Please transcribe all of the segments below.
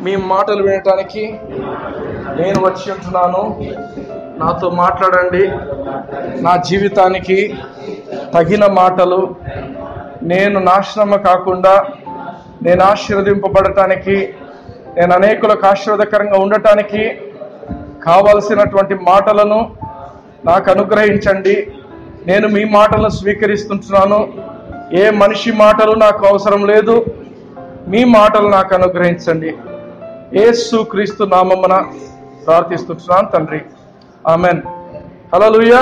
మీ మాటలు వినటానికి నేను వచ్చి ఉంటున్నాను నాతో మాట్లాడండి నా జీవితానికి తగిన మాటలు నేను నాశనము కాకుండా నేను ఆశీర్వదింపబడటానికి నేను అనేకులకు ఆశీర్వాదకరంగా ఉండటానికి కావలసినటువంటి మాటలను నాకు అనుగ్రహించండి నేను మీ మాటలను స్వీకరిస్తుంటున్నాను ఏ మనిషి మాటలు నాకు అవసరం లేదు మీ మాటలు నాకు అనుగ్రహించండి యేసు క్రీస్తు నామమున ప్రార్థిస్తుంటున్నాను తండ్రి ఆమెన్ హలోలుయా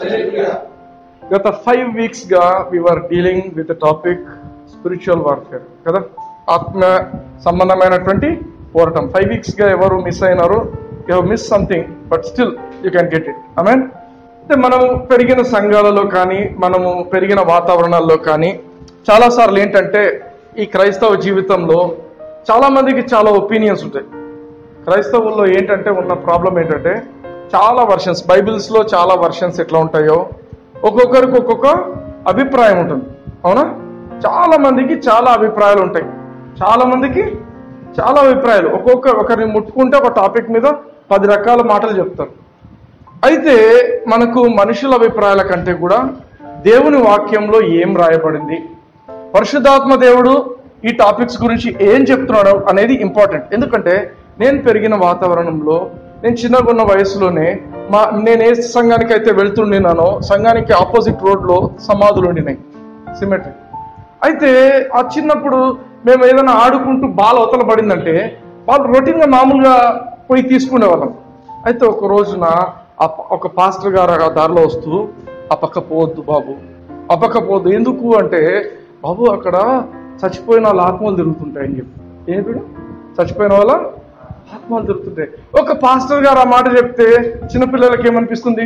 గత ఫైవ్ వీక్స్ గా we are dealing with topic spiritual warfare కదా ఆత్మ సంబంధమైనటువంటి పోరాటం ఫైవ్ వీక్స్ గా ఎవరు మిస్ అయినారు you miss something but still you can get it I mean అంటే మనం పెరిగిన సంఘాలలో కానీ మనము పెరిగిన వాతావరణాల్లో కానీ చాలాసార్లు ఏంటంటే ఈ క్రైస్తవ జీవితంలో చాలా మందికి చాలా ఒపీనియన్స్ ఉంటాయి క్రైస్తవుల్లో ఏంటంటే ఉన్న ప్రాబ్లం ఏంటంటే చాలా వర్షన్స్ బైబిల్స్లో చాలా వర్షన్స్ ఎట్లా ఉంటాయో ఒక్కొక్కరికి ఒక్కొక్క అభిప్రాయం ఉంటుంది అవునా చాలా మందికి చాలా అభిప్రాయాలు ఉంటాయి చాలా మందికి చాలా అభిప్రాయాలు ఒక్కొక్క ఒకరిని ముట్టుకుంటే ఒక టాపిక్ మీద పది రకాల మాటలు చెప్తారు అయితే మనకు మనుషుల అభిప్రాయాల కంటే కూడా దేవుని వాక్యంలో ఏం రాయబడింది పరిశుద్ధాత్మ దేవుడు ఈ టాపిక్స్ గురించి ఏం చెప్తున్నాడు అనేది ఇంపార్టెంట్ ఎందుకంటే నేను పెరిగిన వాతావరణంలో నేను చిన్నగా ఉన్న వయసులోనే మా నేను ఏ సంఘానికి అయితే వెళ్తుండినానో సంఘానికి ఆపోజిట్ రోడ్లో సమాధులు ఉండినాయి సిమెట్రీ అయితే ఆ చిన్నప్పుడు మేము ఏదైనా ఆడుకుంటూ బాల్ అవతల పడిందంటే వాళ్ళు రొటీన్గా మామూలుగా పోయి తీసుకునే వాళ్ళం అయితే ఒక రోజున ఆ ప- ఒక పాస్టర్ గారు ఆ దారిలో వస్తూ ఆ పక్క పోవద్దు బాబు ఆ పక్క పోవద్దు ఎందుకు అంటే బాబు అక్కడ చచ్చిపోయిన వాళ్ళ ఆత్మలు తిరుగుతుంటాయని చెప్పి ఏంటి చచ్చిపోయిన వాళ్ళ ఆత్మలు తిరుగుతుంటాయి ఒక పాస్టర్ గారు ఆ మాట చెప్తే చిన్నపిల్లలకి ఏమనిపిస్తుంది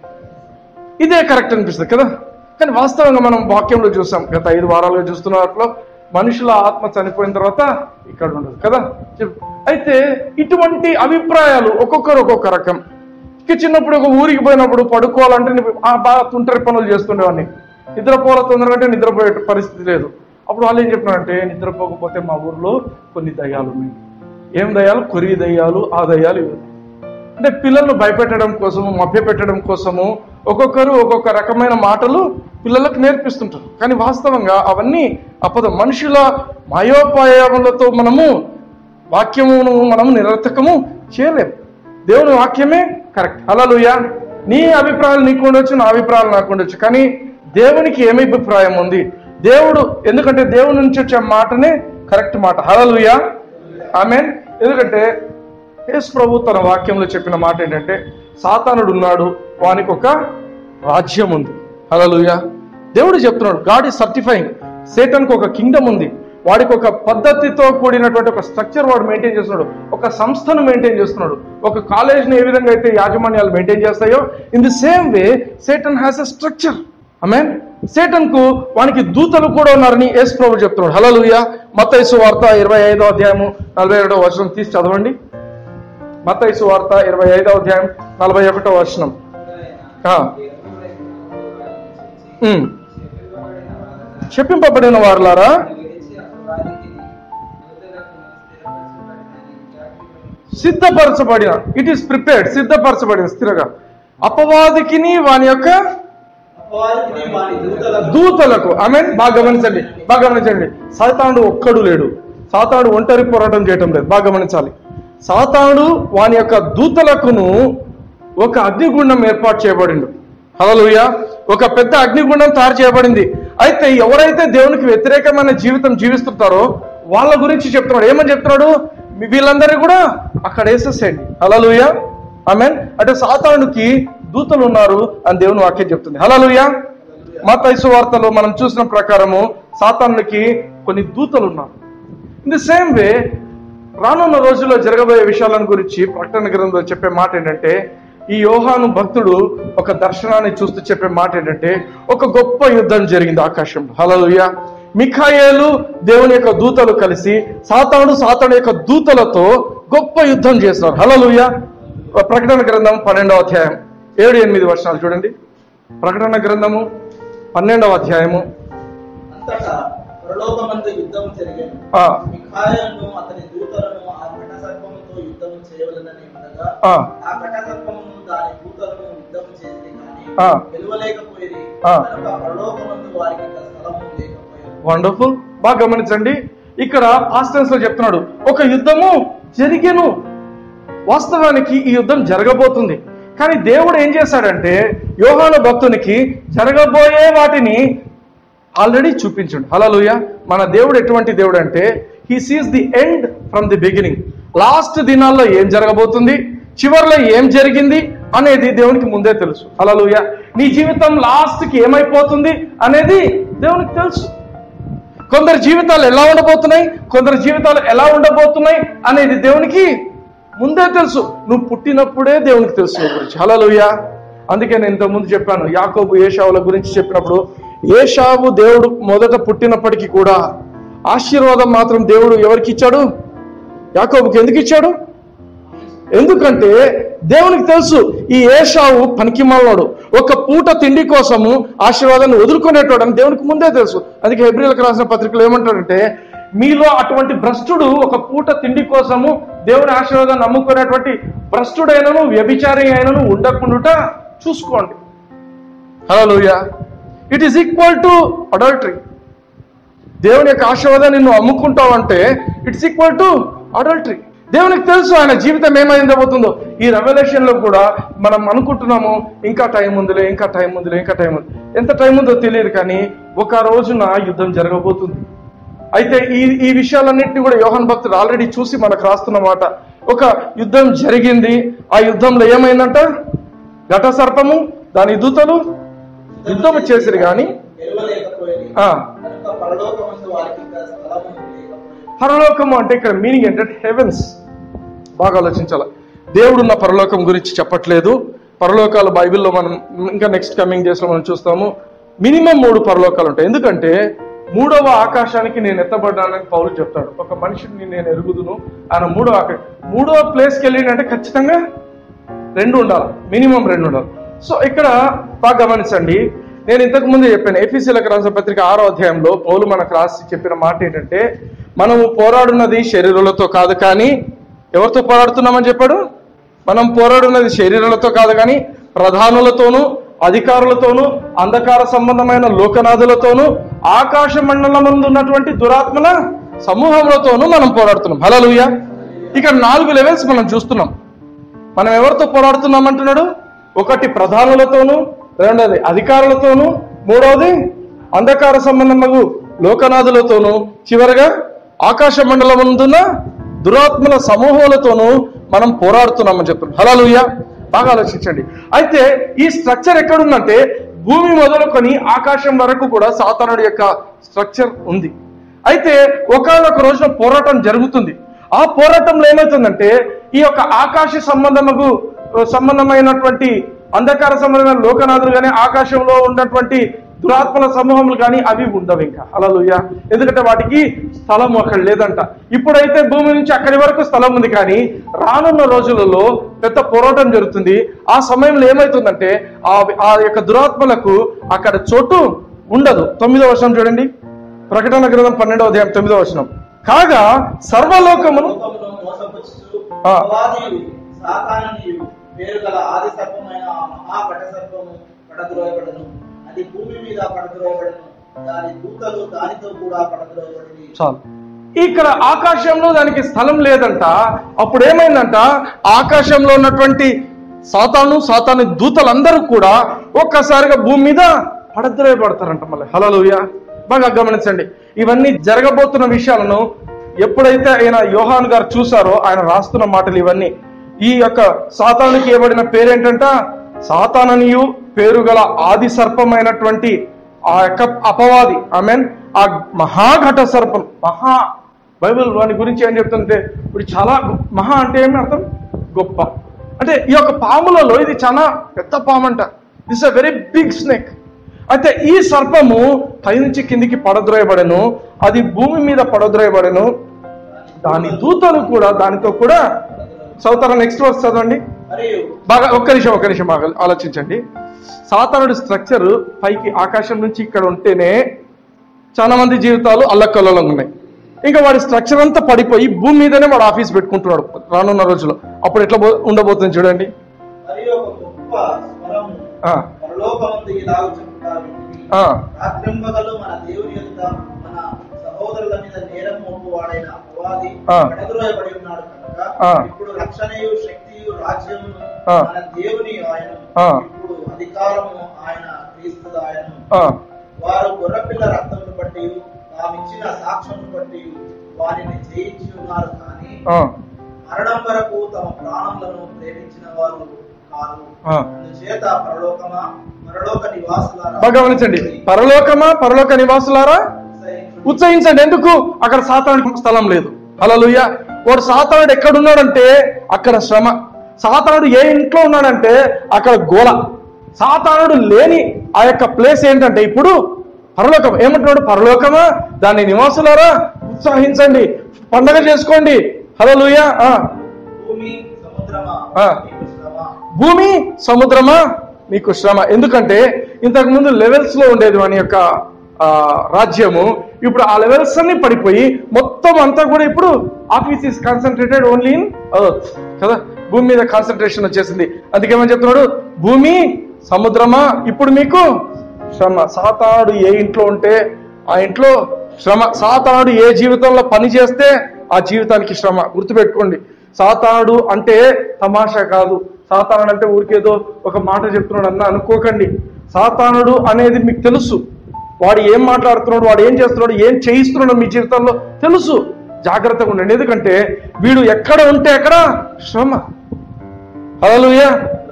ఇదే కరెక్ట్ అనిపిస్తుంది కదా కానీ వాస్తవంగా మనం వాక్యంలో చూసాం గత ఐదు వారాలుగా చూస్తున్న వాటిలో మనుషుల ఆత్మ చనిపోయిన తర్వాత ఇక్కడ ఉండదు కదా చెప్పు. అయితే ఇటువంటి అభిప్రాయాలు ఒక్కొక్కరు ఒక్కొక్క రకం ఇక చిన్నప్పుడు ఒక ఊరికి పోయినప్పుడు పడుకోవాలంటే ని- ఆ బాగా తుంటరి పనులు చేస్తుండేవాడిని నిద్రపోవాల తొందరగా అంటే నిద్రపోయే పరిస్థితి లేదు అప్పుడు వాళ్ళు ఏం చెప్పినారంటే నిద్రపోకపోతే మా ఊర్లో కొన్ని దయ్యాలు ఉన్నాయి ఏం దయ్యాలు కొరివి దయ్యాలు ఆ దయ్యాలు ఇవి అంటే పిల్లలను భయపెట్టడం కోసము మభ్య పెట్టడం కోసము ఒక్కొక్కరు ఒక్కొక్క రకమైన మాటలు పిల్లలకు నేర్పిస్తుంటారు కానీ వాస్తవంగా అవన్నీ అపదం మనుషుల మాయోపాయములతో మనము వాక్యమును మనము నిరర్థకము చేయలేము దేవుని వాక్యమే కరెక్ట్ హల్లెలూయా నీ అభిప్రాయాలు నీకు ఉండొచ్చు నా అభిప్రాయాలు నాకు ఉండొచ్చు కానీ దేవునికి ఏమి అభిప్రాయం ఉంది దేవుడు ఎందుకంటే దేవుని నుంచి వచ్చే మాటనే కరెక్ట్ మాట హల్లెలూయా ఆమెన్ ఎందుకంటే యేసు ప్రభు తన వాక్యంలో చెప్పిన మాట ఏంటంటే సాతానుడు ఉన్నాడు వానికి ఒక రాజ్యం ఉంది హల్లెలూయా దేవుడు చెప్తున్నాడు గాడ్ ఈజ్ సర్టిఫైయింగ్ సేటన్కి ఒక కింగ్డమ్ ఉంది వాడికి ఒక పద్ధతితో కూడినటువంటి ఒక స్ట్రక్చర్ వాడు మెయింటైన్ చేస్తున్నాడు ఒక సంస్థను మెయింటైన్ చేస్తున్నాడు ఒక కాలేజ్ని ఏ విధంగా అయితే యాజమాన్యాలు మెయింటైన్ చేస్తాయో in the same way Satan has a structure ఆమెన్ సేటన్ కు వానికి దూతలు కూడా ఉన్నారని యేసు ప్రభు చెప్తున్నాడు హల్లెలూయా మత్తయి వార్త ఇరవై ఐదో అధ్యాయము నలభై ఏడో వచనం తీసి చదవండి మత్తయి వార్త ఇరవై ఐదో అధ్యాయం నలభై ఒకటో వచనం ఆ, ఉమ్. చెప్పింపబడిన వారులారా సిద్ధపరచబడిన ఇట్ ఈస్ ప్రిపేర్డ్ సిద్ధపరచబడిన స్థిరగా అపవాదికిని వాని యొక్క అపవాదికిని వాని దూతలకు దూతలకు ఆమె బాగా గమనించండి బాగా గమనించండి సాతానుడు ఒక్కడు లేడు సాతానుడు ఒంటరి పోరాటం చేయటం లేదు బాగా గమనించాలి సాతానుడు వాని యొక్క దూతలకును ఒక అగ్నిగుండం ఏర్పాటు చేయబడిండు హలలుయ ఒక పెద్ద అగ్నిగుండం తయారు చేయబడింది అయితే ఎవరైతే దేవునికి వ్యతిరేకమైన జీవితం జీవిస్తుంటారో వాళ్ళ గురించి చెప్తున్నాడు ఏమని చెప్తున్నాడు మీ వీళ్ళందరినీ కూడా అక్కడ వేసేసేయండి హలలుయ ఆమెన్ అంటే సాతానుడికి దూతలు ఉన్నారు అని దేవుని వాక్యం చెప్తుంది హలలుయ మతైసు వార్తలో మనం చూసిన ప్రకారము సాతానుడికి కొన్ని దూతలు ఉన్నారు ఇన్ ది సేమ్ వే రానున్న రోజుల్లో జరగబోయే విషయాలను గురించి ప్రకటన గ్రంథంలో చెప్పే మాట ఏంటంటే ఈ యోహాను భక్తుడు ఒక దర్శనాన్ని చూస్తూ చెప్పే మాట ఏంటంటే ఒక గొప్ప యుద్ధం జరిగింది ఆకాశంలో హలలుయ మిఖాయేలు దేవుని యొక్క దూతలు కలిసి సాతానుడు సాతాను యొక్క దూతలతో గొప్ప యుద్ధం చేస్తున్నారు హలలుయ ప్రకటన గ్రంథం పన్నెండవ అధ్యాయం ఏడు ఎనిమిది వర్షాలు చూడండి ప్రకటన గ్రంథము పన్నెండవ అధ్యాయము అంతటా పరలోకమందు యుద్ధం జరిగాను ఆ, మిఖాయలను అతని దూతలను ఆ ఘట ఉండగా ఆ, ఆ ఘటసర్పమును దాని దూతలను యుద్ధం చేసి కానీ ఆ. గెలవలేకపోయేది ఆ. కనుక పరలోకమందు వారికి ఇంత స్థలము లేకపోయేది వండర్ఫుల్ బాగా గమనించండి ఇక్కడ ఆస్టెన్స్ లో చెప్తున్నాడు ఒక యుద్ధము జరిగెను వాస్తవానికి ఈ యుద్ధం జరగబోతుంది కానీ దేవుడు ఏం చేశాడంటే యోహాను భక్తునికి జరగబోయే వాటిని ఆల్రెడీ చూపించండి హలోయ మన దేవుడు ఎటువంటి దేవుడు అంటే he sees the end from the beginning last దినాల్లో ఏం జరగబోతుంది చివరిలో ఏం జరిగింది అనేది దేవునికి ముందే తెలుసు హలోయ నీ జీవితం లాస్ట్ కి ఏమైపోతుంది అనేది దేవునికి తెలుసు కొందరి జీవితాలు ఎలా ఉండబోతున్నాయి కొందరి జీవితాలు ఎలా ఉండబోతున్నాయి అనేది దేవునికి ముందే తెలుసు నువ్వు పుట్టినప్పుడే దేవునికి తెలుసు నీ గురించి హలోయ అందుకే నేను ఇంతకుముందు చెప్పాను యాకోబు ఏషావుల గురించి చెప్పినప్పుడు ఏషావు దేవుడు మొదట పుట్టినప్పటికీ కూడా ఆశీర్వాదం మాత్రం దేవుడు ఎవరికి ఇచ్చాడు యాకోబుకి ఎందుకు ఇచ్చాడు ఎందుకంటే దేవునికి తెలుసు ఈ ఏషావు పనికిమాలనాడు ఒక పూట తిండి కోసము ఆశీర్వాదాన్ని వదులుకునేటోడు అని దేవునికి ముందే తెలుసు అందుకే హెబ్రిలకు రాసిన పత్రికలు ఏమంటాడంటే మీలో అటువంటి భ్రష్టుడు ఒక పూట తిండి కోసము దేవుని ఆశీర్వాదాన్ని నమ్ముకునేటువంటి భ్రష్టుడైనను వ్యభిచారి అయినను ఉండకుండుట చూసుకోండి హలో it is equal to adultery దేవుని యొక్క ఆశీర్వాదాన్ని నువ్వు అమ్ముకుంటావంటే ఇట్స్ ఈక్వల్ టు అడల్టరీ దేవునికి తెలుసు ఆయన జీవితం ఏమైందబోతుందో ఈ రెవల్యూషన్ లో కూడా మనం అనుకుంటున్నాము ఇంకా టైం ఉందిలే ఇంకా టైం ఉందిలే ఇంకా టైం ఉంది ఎంత టైం ఉందో తెలియదు కానీ ఒక రోజున యుద్ధం జరగబోతుంది అయితే ఈ ఈ విషయాలన్నింటినీ కూడా యోహన్ భక్తుడు ఆల్రెడీ చూసి మనకు రాస్తున్నమాట ఒక యుద్ధం జరిగింది ఆ యుద్ధంలో ఏమైందంట ఘట సర్పము దాని దూతలు యుద్ధం చేసిరు కానీ గెలవలేకపోయేది ఆ, కనుక పరలోకమందు వారికి ఇంత స్థలము లేకపోయేది పరలోకము అంటే ఇక్కడ మీనింగ్ ఏంటంటే హెవెన్స్ బాగా ఆలోచించాలి దేవుడున్న పరలోకం గురించి చెప్పట్లేదు పరలోకాలు బైబిల్లో మనం ఇంకా నెక్స్ట్ కమింగ్ డేస్ లో మనం చూస్తాము మినిమం మూడు పరలోకాలు ఉంటాయి ఎందుకంటే మూడవ ఆకాశానికి నేను ఎత్తబడ్డానని పౌలు చెప్తాడు ఒక మనిషిని నేను ఎరుగుదును ఆయన మూడవ ఆకాశం మూడవ ప్లేస్కి వెళ్ళిందంటే ఖచ్చితంగా రెండు ఉండాలి మినిమం రెండు ఉండాలి సో ఇక్కడ బాగా గమనించండి నేను ఇంతకు ముందే చెప్పాను ఏపీసీలకు రాసిన పత్రిక ఆరో అధ్యాయంలో పౌలు మనకు రాసి చెప్పిన మాట ఏంటంటే మనము పోరాడున్నది శరీరాలతో కాదు కానీ ఎవరితో పోరాడుతున్నామని చెప్పాడు మనం పోరాడున్నది శరీరాలతో కాదు కానీ ప్రధానులతోనూ అధికారులతోనూ అంధకార సంబంధమైన లోకనాథులతోనూ ఆకాశ మండలమందు ఉన్నటువంటి దురాత్మల సమూహములతోనూ మనం పోరాడుతున్నాం హలోయ ఇక్కడ నాలుగు లెవెల్స్ మనం చూస్తున్నాం మనం ఎవరితో పోరాడుతున్నాం అంటున్నాడు ఒకటి ప్రధానులతోనూ రెండవది అధికారులతోనూ మూడవది అంధకార సంబంధము లోకనాథులతోనూ చివరగా ఆకాశ మండలం ముందున్న దురాత్మల సమూహాలతోనూ మనం పోరాడుతున్నామని చెప్తున్నాం హలాలుయ్య బాగా ఆలోచించండి అయితే ఈ స్ట్రక్చర్ ఎక్కడుందంటే భూమి మొదలుకొని ఆకాశం వరకు కూడా సాతానుడి యొక్క స్ట్రక్చర్ ఉంది అయితే ఒకనొక రోజున పోరాటం జరుగుతుంది ఆ పోరాటంలో ఏమవుతుందంటే ఈ యొక్క ఆకాశ సంబంధముకు సంబంధమైనటువంటి అంధకార సంబంధమైన లోకనాథులు కానీ ఆకాశంలో ఉన్నటువంటి దురాత్మల సమూహములు కానీ అవి ఉండవు ఇంకా అలలుయ ఎందుకంటే వాటికి స్థలం అక్కడ లేదంట ఇప్పుడైతే భూమి నుంచి అక్కడి వరకు స్థలం ఉంది కానీ రానున్న రోజులలో పెద్ద పోరాటం జరుగుతుంది ఆ సమయంలో ఏమవుతుందంటే ఆ ఆ యొక్క దురాత్మలకు అక్కడ చోటు ఉండదు తొమ్మిదో వర్షం చూడండి ప్రకటన గ్రంథం పన్నెండవ అధ్యాయం తొమ్మిదవ వచనం కాగా సర్వలోకమును లోకమును మోసపుచ్చుచు ఆ. అపవాదియు సాతాననియు పేరు గల ఆది సర్పమైన ఆ మహా సర్పము పడద్రోయబడను అది భూమి మీద పడద్రోయబడను దాని దూతలు దానితో కూడా పడద్రోయబడి చాలు ఇక్కడ ఆకాశంలో దానికి స్థలం లేదంట అప్పుడు ఏమైందంట ఆకాశంలో ఉన్నటువంటి సాతాను సాతాను దూతలందరూ కూడా ఒక్కసారిగా భూమి మీద పడద్రోయబడతారంట మళ్ళీ హలోయ బాగా గమనించండి ఇవన్నీ జరగబోతున్న విషయాలను ఎప్పుడైతే ఆయన యోహాన్ గారు చూసారో ఆయన రాస్తున్న మాటలు ఇవన్నీ ఈ యొక్క సాతానుకి ఇవ్వబడిన పేరేంటంట సాతాననియు పేరు గల ఆది సర్పమైనటువంటి ఆ యొక్క అపవాది ఐ మీన్ ఆ మహాఘట సర్పం మహా బైబిల్ వాని గురించి ఏం చెప్తుంటే ఇప్పుడు చాలా గొ- మహా అంటే ఏమి అర్థం గొప్ప అంటే ఈ యొక్క పాములలో ఇది చాలా పెద్ద పాము అంట this a very big snake అయితే ఈ సర్పము పైనుంచి కిందికి పడద్రోయబడెను అది భూమి మీద పడద్రోయబడెను దాని దూతలు కూడా దానితో కూడా చదువుతారా నెక్స్ట్ వర్స్ చదవండి మరియు బాగా ఒక్క నిమిషం ఒక్క నిమిషం బాగా ఆలోచించండి సాతానుడి స్ట్రక్చర్ పైకి ఆకాశం నుంచి ఇక్కడ ఉంటేనే చాలా మంది జీవితాలు అల్లకల్లోలంగా ఉన్నాయి ఇంకా వాడి స్ట్రక్చర్ అంతా పడిపోయి భూమి మీదనే వాడు ఆఫీస్ పెట్టుకుంటున్నాడు రానున్న రోజుల్లో అప్పుడు ఎట్లా బో- ఉండబోతుంది చూడండి మరి ఒక గొప్ప స్వరము ఆ, పరలోకమందు ఇలాగ చెప్పుట వింటిని. ఆ, రాత్రింబగలు మన దేవుని యొక్క మన సహోదరుల మీద నేరం మోపువాడైన అపవాది ఆ. కడద్రోయబడి ఉన్నాడు కనుక ఆ. ఇప్పుడు రక్షణయు శక్తియు రాజ్యమును ఆ. మన దేవుని ఆయన ఆ. ఇప్పుడు అధికారము ఆయన క్రీస్తు ఆయన ఆ, వారు గొర్రెపిల్ల రక్తమును బట్టి తామిచ్చిన సాక్ష్యమును బట్టి వారిని జయించి ఉన్నారు కానీ ఆ, మరణం వరకు తమ ప్రాణములను ప్రేమించిన వారు కారు ఆ. అందుచేత పరలోకమా పరలోక నివాసులారా బాగా గమనించండి పరలోకమా పరలోక నివాసులారా ఉత్సహించుడి. ఉత్సహించండి ఎందుకు అక్కడ సాతానుడికి స్థలం లేదు అలలుయ వాడు సాతానుడు ఎక్కడున్నాడంటే అక్కడ శ్రమ సాతానుడు ఏ ఇంట్లో ఉన్నాడంటే అక్కడ గోల సాతానుడు లేని ఆ యొక్క ప్లేస్ ఏంటంటే ఇప్పుడు పరలోకం ఏమంటున్నాడు పరలోకమా దాని నివాసులారా ఉత్సాహించండి పండగ చేసుకోండి హలోలుయ భూమి సముద్రమా ఆ. మీకు శ్రమ. భూమి సముద్రమా మీకు శ్రమ ఎందుకంటే ఇంతకు ముందు లెవెల్స్ లో ఉండేది మన యొక్క ఆ, రాజ్యము ఇప్పుడు ఆ లెవెల్స్ అన్ని పడిపోయి మొత్తం అంతా కూడా ఇప్పుడు office is concentrated only in earth కదా భూమి మీద కాన్సన్ట్రేషన్ వచ్చేసింది అందుకేమని చెప్తున్నాడు భూమి సముద్రమా ఇప్పుడు మీకు శ్రమ సాతాడు ఏ ఇంట్లో ఉంటే ఆ ఇంట్లో శ్రమ సాతాడు ఏ జీవితంలో పని చేస్తే ఆ జీవితానికి శ్రమ గుర్తుపెట్టుకోండి సాతాడు అంటే తమాషా కాదు సాతానుడు అంటే ఊరికేదో ఒక మాట చెప్తున్నాడు అన్న అనుకోకండి సాతానుడు అనేది మీకు తెలుసు వాడు ఏం మాట్లాడుతున్నాడు వాడు ఏం చేస్తున్నాడు ఏం చేయిస్తున్నాడు మీ జీవితంలో తెలుసు జాగ్రత్తగా ఉండండి ఎందుకంటే వీడు ఎక్కడ ఉంటే అక్కడ శ్రమ హలోయా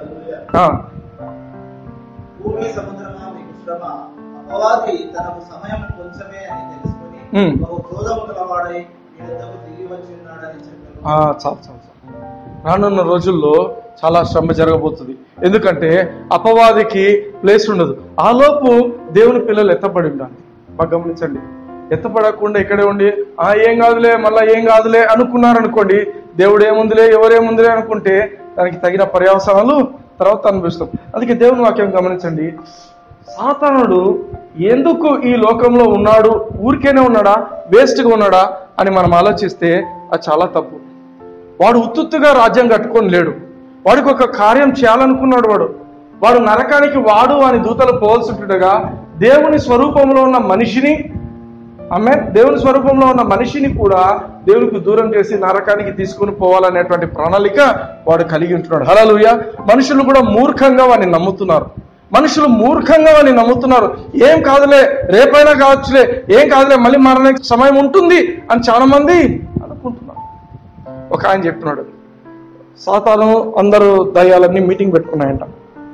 భూమి సముద్రమా మీకు శ్రమ అపవాది తనకు సమయం కొంచెమే అని తెలుసుకుని ఉమ్. బహు క్రోధము గలవాడై మీ వద్దకు తిరిగి వచ్చి ఉన్నాడని చెప్పారు చాలు చాలు చాలు రానున్న రోజుల్లో చాలా శ్రమ జరగబోతుంది ఎందుకంటే అపవాదికి ప్లేస్ ఉండదు ఆలోపు దేవుని పిల్లలు ఎత్తపడి ఉండాలి బాగా గమనించండి ఎత్తపడకుండా ఇక్కడే ఉండి ఆ ఏం కాదులే మళ్ళా ఏం కాదులే అనుకున్నారనుకోండి దేవుడు ఏముందిలే ఎవరేముందిలే అనుకుంటే దానికి తగిన పర్యవసనాలు తర్వాత అనిపిస్తాం అందుకే దేవుని వాక్యం గమనించండి సాతానుడు ఎందుకు ఈ లోకంలో ఉన్నాడు ఊరికేనే ఉన్నాడా వేస్ట్గా ఉన్నాడా అని మనం ఆలోచిస్తే అది చాలా తప్పు వాడు ఉత్తుత్తుగా రాజ్యం కట్టుకొని లేడు వాడికి ఒక కార్యం చేయాలనుకున్నాడు వాడు వాడు నరకానికి వాడు అని దూతలు పోల్చుంటుండగా దేవుని స్వరూపంలో ఉన్న మనిషిని ఆమె దేవుని స్వరూపంలో ఉన్న మనిషిని కూడా దేవునికి దూరం చేసి నరకానికి తీసుకుని పోవాలనేటువంటి ప్రణాళిక వాడు కలిగి ఉంటున్నాడు హలలుయ మనుషులు కూడా మూర్ఖంగా వాడిని నమ్ముతున్నారు మనుషులు మూర్ఖంగా వాడిని నమ్ముతున్నారు ఏం కాదులే రేపైనా కావచ్చులే ఏం కాదులే మళ్ళీ మరణానికి సమయం ఉంటుంది అని చాలా మంది అనుకుంటున్నారు ఒక ఆయన చెప్తున్నాడు సాతాను అందరూ దయ్యాలన్నీ మీటింగ్ పెట్టుకున్నాయంట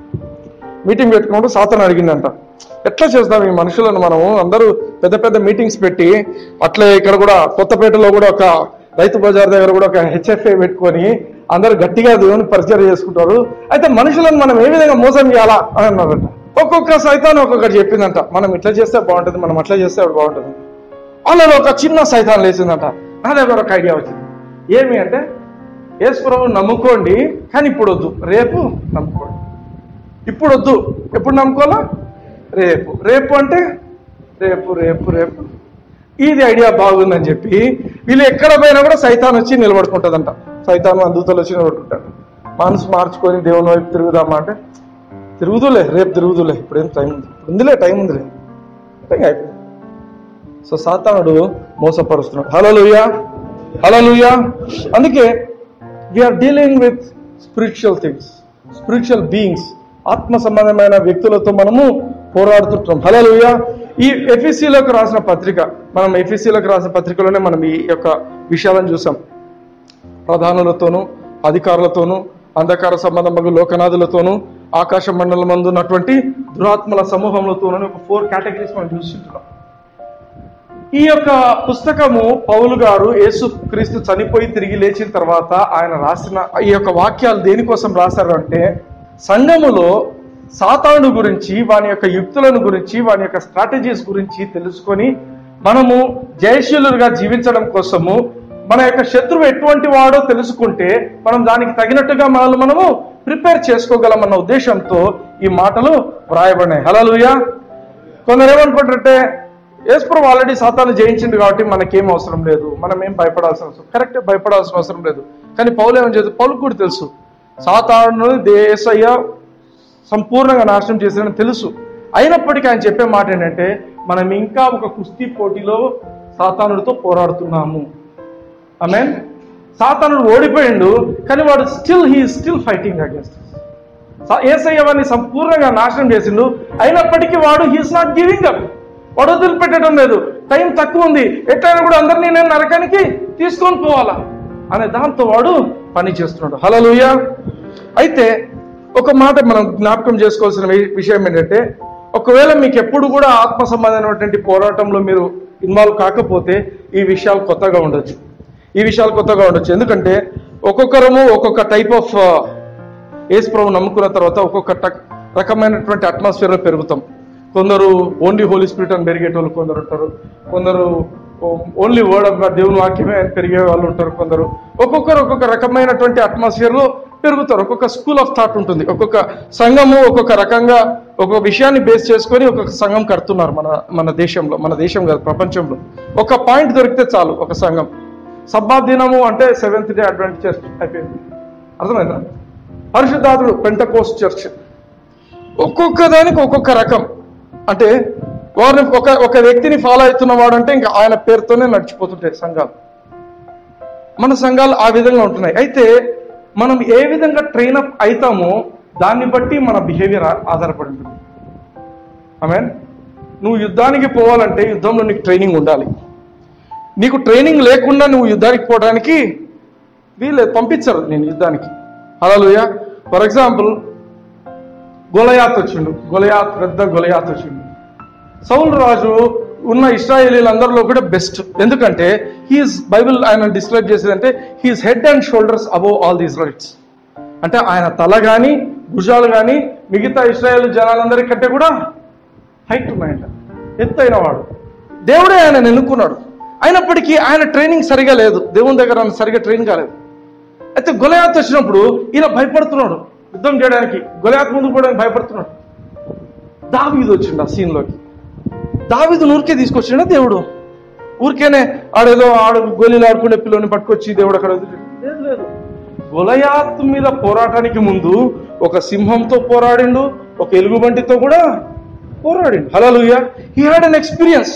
మీటింగ్ పెట్టుకున్నప్పుడు సాతాను అడిగిందంట ఎట్లా చేస్తాం ఈ మనుషులను మనము అందరూ పెద్ద పెద్ద మీటింగ్స్ పెట్టి అట్లే ఇక్కడ కూడా కొత్తపేటలో కూడా ఒక రైతు బజార్ దగ్గర కూడా ఒక హెచ్ఎఫ్ఏ పెట్టుకొని అందరూ గట్టిగా దేవుని పరిచయం చేసుకుంటారు అయితే మనుషులను మనం ఏ విధంగా మోసం చేయాలా అని అన్నారంట ఒక్కొక్క సైతాన్ ఒక్కొక్కటి చెప్పిందంట మనం ఇట్లా చేస్తే బాగుంటుంది మనం అట్లా చేస్తే అది బాగుంటుంది వాళ్ళలో ఒక చిన్న సైతాన్ లేచిందంట నా దగ్గర ఒక ఐడియా వచ్చింది ఏమి అంటే యేసుప్రభు నమ్ముకోండి కానీ ఇప్పుడు వద్దు రేపు నమ్ముకోండి ఇప్పుడు వద్దు ఎప్పుడు నమ్ముకోవాలా రేపు రేపు అంటే రేపు రేపు రేపు ఇది ఐడియా బాగుందని చెప్పి వీళ్ళు ఎక్కడ పోయినా కూడా సైతాన్ వచ్చి నిలబడుకుంటుందంట సైతాను అందుతలు వచ్చి నిలబడుకుంటాడు మనసు మార్చుకొని దేవుని వైపు తిరుగుదామా అంటే తిరుగుదులే రేపు తిరుగుదులే ఇప్పుడేం టైం ఉంది ఉందిలే టైం ఉందిలే అంటే అయిపోయింది సో సాతానుడు మోసపరుస్తున్నాడు హలో లూయా హలో లూయా అందుకే we are dealing with spiritual things spiritual beings ఆత్మ సంబంధమైన వ్యక్తులతో మనము పోరాడుతుంటాం హలో లూయా ఈ ఎఫ్ఎస్సిలోకి రాసిన పత్రిక మనం ఎఫ్ఎస్సిలోకి రాసిన పత్రికలోనే మనం ఈ యొక్క విషయాలను చూసాం ప్రధానులతోనూ అధికారులతోనూ అంధకార సంబంధమగు లోకనాథులతోనూ ఆకాశ మండలం మందు ఉన్నటువంటి దురాత్మల సమూహములతోనూ ఒక ఫోర్ కేటగిరీస్ మనం చూస్తుంటున్నాం ఈ యొక్క పుస్తకము పౌలు గారు యేసు క్రీస్తు చనిపోయి తిరిగి లేచిన తర్వాత ఆయన రాసిన ఈ యొక్క వాక్యాలు దేనికోసం రాశారు అంటే సంఘములో సాతాను గురించి వాని యొక్క యుక్తులను గురించి వాని యొక్క స్ట్రాటజీస్ గురించి తెలుసుకొని మనము జయశీలుగా జీవించడం కోసము మన యొక్క శత్రువు ఎటువంటి వాడో తెలుసుకుంటే మనం దానికి తగినట్టుగా మనల్ని మనము ప్రిపేర్ చేసుకోగలమన్న ఉద్దేశంతో ఈ మాటలు వ్రాయబడినాయి హలోలుయా కొందరు ఏమనుకుంటారంటే యేసుప్రభు ఆల్రెడీ సాతాను జయించింది కాబట్టి మనకేం అవసరం లేదు మనం ఏం భయపడాల్సిన అవసరం కరెక్టే భయపడాల్సిన అవసరం లేదు కానీ పౌలు ఏమని చేస్తుంది పౌలు కూడా తెలుసు సాతాను దేశయ్య సంపూర్ణంగా నాశనం చేశాడని తెలుసు అయినప్పటికీ ఆయన చెప్పే మాట ఏంటంటే మనం ఇంకా ఒక కుస్తీ పోటీలో సాతానుడితో పోరాడుతున్నాము ఆమె సాతానుడు ఓడిపోయిండు కానీ వాడు still he still fighting against ఏసయ్య వాడిని సంపూర్ణంగా నాశనం చేసిండు అయినప్పటికీ వాడు హీస్ నాట్ గివింగ్ అప్ వాడు వదిలిపెట్టడం లేదు టైం తక్కువ ఉంది ఎట్లయినా కూడా అందరినీ నేను నరకానికి తీసుకొని పోవాలా అనే దాంతో వాడు పని చేస్తున్నాడు హలలుయ అయితే ఒక మాట మనం జ్ఞాపకం చేసుకోవాల్సిన వి- విషయం ఏంటంటే ఒకవేళ మీకు ఎప్పుడు కూడా ఆత్మ సంబంధమైనటువంటి పోరాటంలో మీరు ఇన్వాల్వ్ కాకపోతే ఈ విషయాలు కొత్తగా ఉండొచ్చు ఈ విషయాలు కొత్తగా ఉండొచ్చు ఎందుకంటే ఒక్కొక్కరము ఒక్కొక్క టైప్ ఆఫ్ ఏసు ప్రభు నమ్ముకున్న తర్వాత ఒక్కొక్క టక్- రకమైనటువంటి అట్మాస్ఫియర్లో పెరుగుతాం కొందరు ఓన్లీ హోలీ స్పిరిట్ అని పెరిగేటోళ్ళు కొందరు ఉంటారు కొందరు ఓన్లీ వర్డ్ ఆఫ్ గాడ్ దేవుని వాక్యమే అని పెరిగే వాళ్ళు ఉంటారు కొందరు ఒక్కొక్కరు ఒక్కొక్క రకమైనటువంటి అట్మాస్ఫియర్లో పెరుగుతారు ఒక్కొక్క స్కూల్ ఆఫ్ థాట్ ఉంటుంది ఒక్కొక్క సంఘము ఒక్కొక్క రకంగా ఒక్కొక్క విషయాన్ని బేస్ చేసుకొని ఒక్కొక్క సంఘం కడుతున్నారు మన మన దేశంలో మన దేశం కాదు ప్రపంచంలో ఒక పాయింట్ దొరికితే చాలు ఒక సంఘం సబ్బా దినము అంటే సెవెంత్ డే అడ్వెంట్ చర్చ్ అయిపోయింది అర్థమైందా పరిశుద్ధాత్ముడు పెంటకోస్ చర్చ్ ఒక్కొక్క దానికి ఒక్కొక్క రకం అంటే వారిని ఒక ఒక వ్యక్తిని ఫాలో అవుతున్నవాడు అంటే ఇంకా ఆయన పేరుతోనే నడిచిపోతుంటాయి సంఘాలు మన సంఘాలు ఆ విధంగా ఉంటున్నాయి అయితే మనం ఏ విధంగా ట్రైన్ అప్ అవుతామో దాన్ని బట్టి మన బిహేవియర్ ఆధారపడి ఉంటుంది ఆమె నువ్వు యుద్ధానికి పోవాలంటే యుద్ధంలో నీకు ట్రైనింగ్ ఉండాలి నీకు ట్రైనింగ్ లేకుండా నువ్వు యుద్ధానికి పోవడానికి వీళ్ళు పంపించరు నేను యుద్ధానికి హలోయ ఫర్ ఎగ్జాంపుల్ గొలయాత్ వచ్చిండు గొలయాత్ పెద్ద గొలయాత్ వచ్చిండు సౌల్ రాజు ఉన్న ఇస్రాయేలీలందరిలో కూడా బెస్ట్ ఎందుకంటే హీఈస్ బైబిల్ ఆయన డిస్క్రైబ్ చేసేదంటే he is head and shoulders above all these rights అంటే ఆయన తల కానీ భుజాలు కానీ మిగతా ఇస్రాయేల్ జనాలందరికంటే కూడా హైట్ ఉన్నాయంట ఎత్తైన వాడు దేవుడే ఆయన ఎన్నుకున్నాడు అయినప్పటికీ ఆయన ట్రైనింగ్ సరిగా లేదు దేవుని దగ్గర ఆయన సరిగా ట్రైన్ కాలేదు అయితే గొలయాత్ వచ్చినప్పుడు ఈయన భయపడుతున్నాడు యుద్ధం చేయడానికి గొలయాత్ ముందుకు పోవడానికి భయపడుతున్నాడు దావీదు వచ్చిండు ఆ సీన్లోకి దావీదు ఊరికే తీసుకొచ్చిండ దేవుడు ఊరికేనే ఆడేదో ఆడు గోళీలు ఆడుకునే పిల్లని పట్టుకొచ్చి దేవుడు అక్కడ వదిలేడు. లేదు లేదు గొలయాత్ మీద పోరాటానికి ముందు ఒక సింహంతో పోరాడిండు ఒక ఎలుగుబంటితో కూడా పోరాడిండు హలోయ he had an experience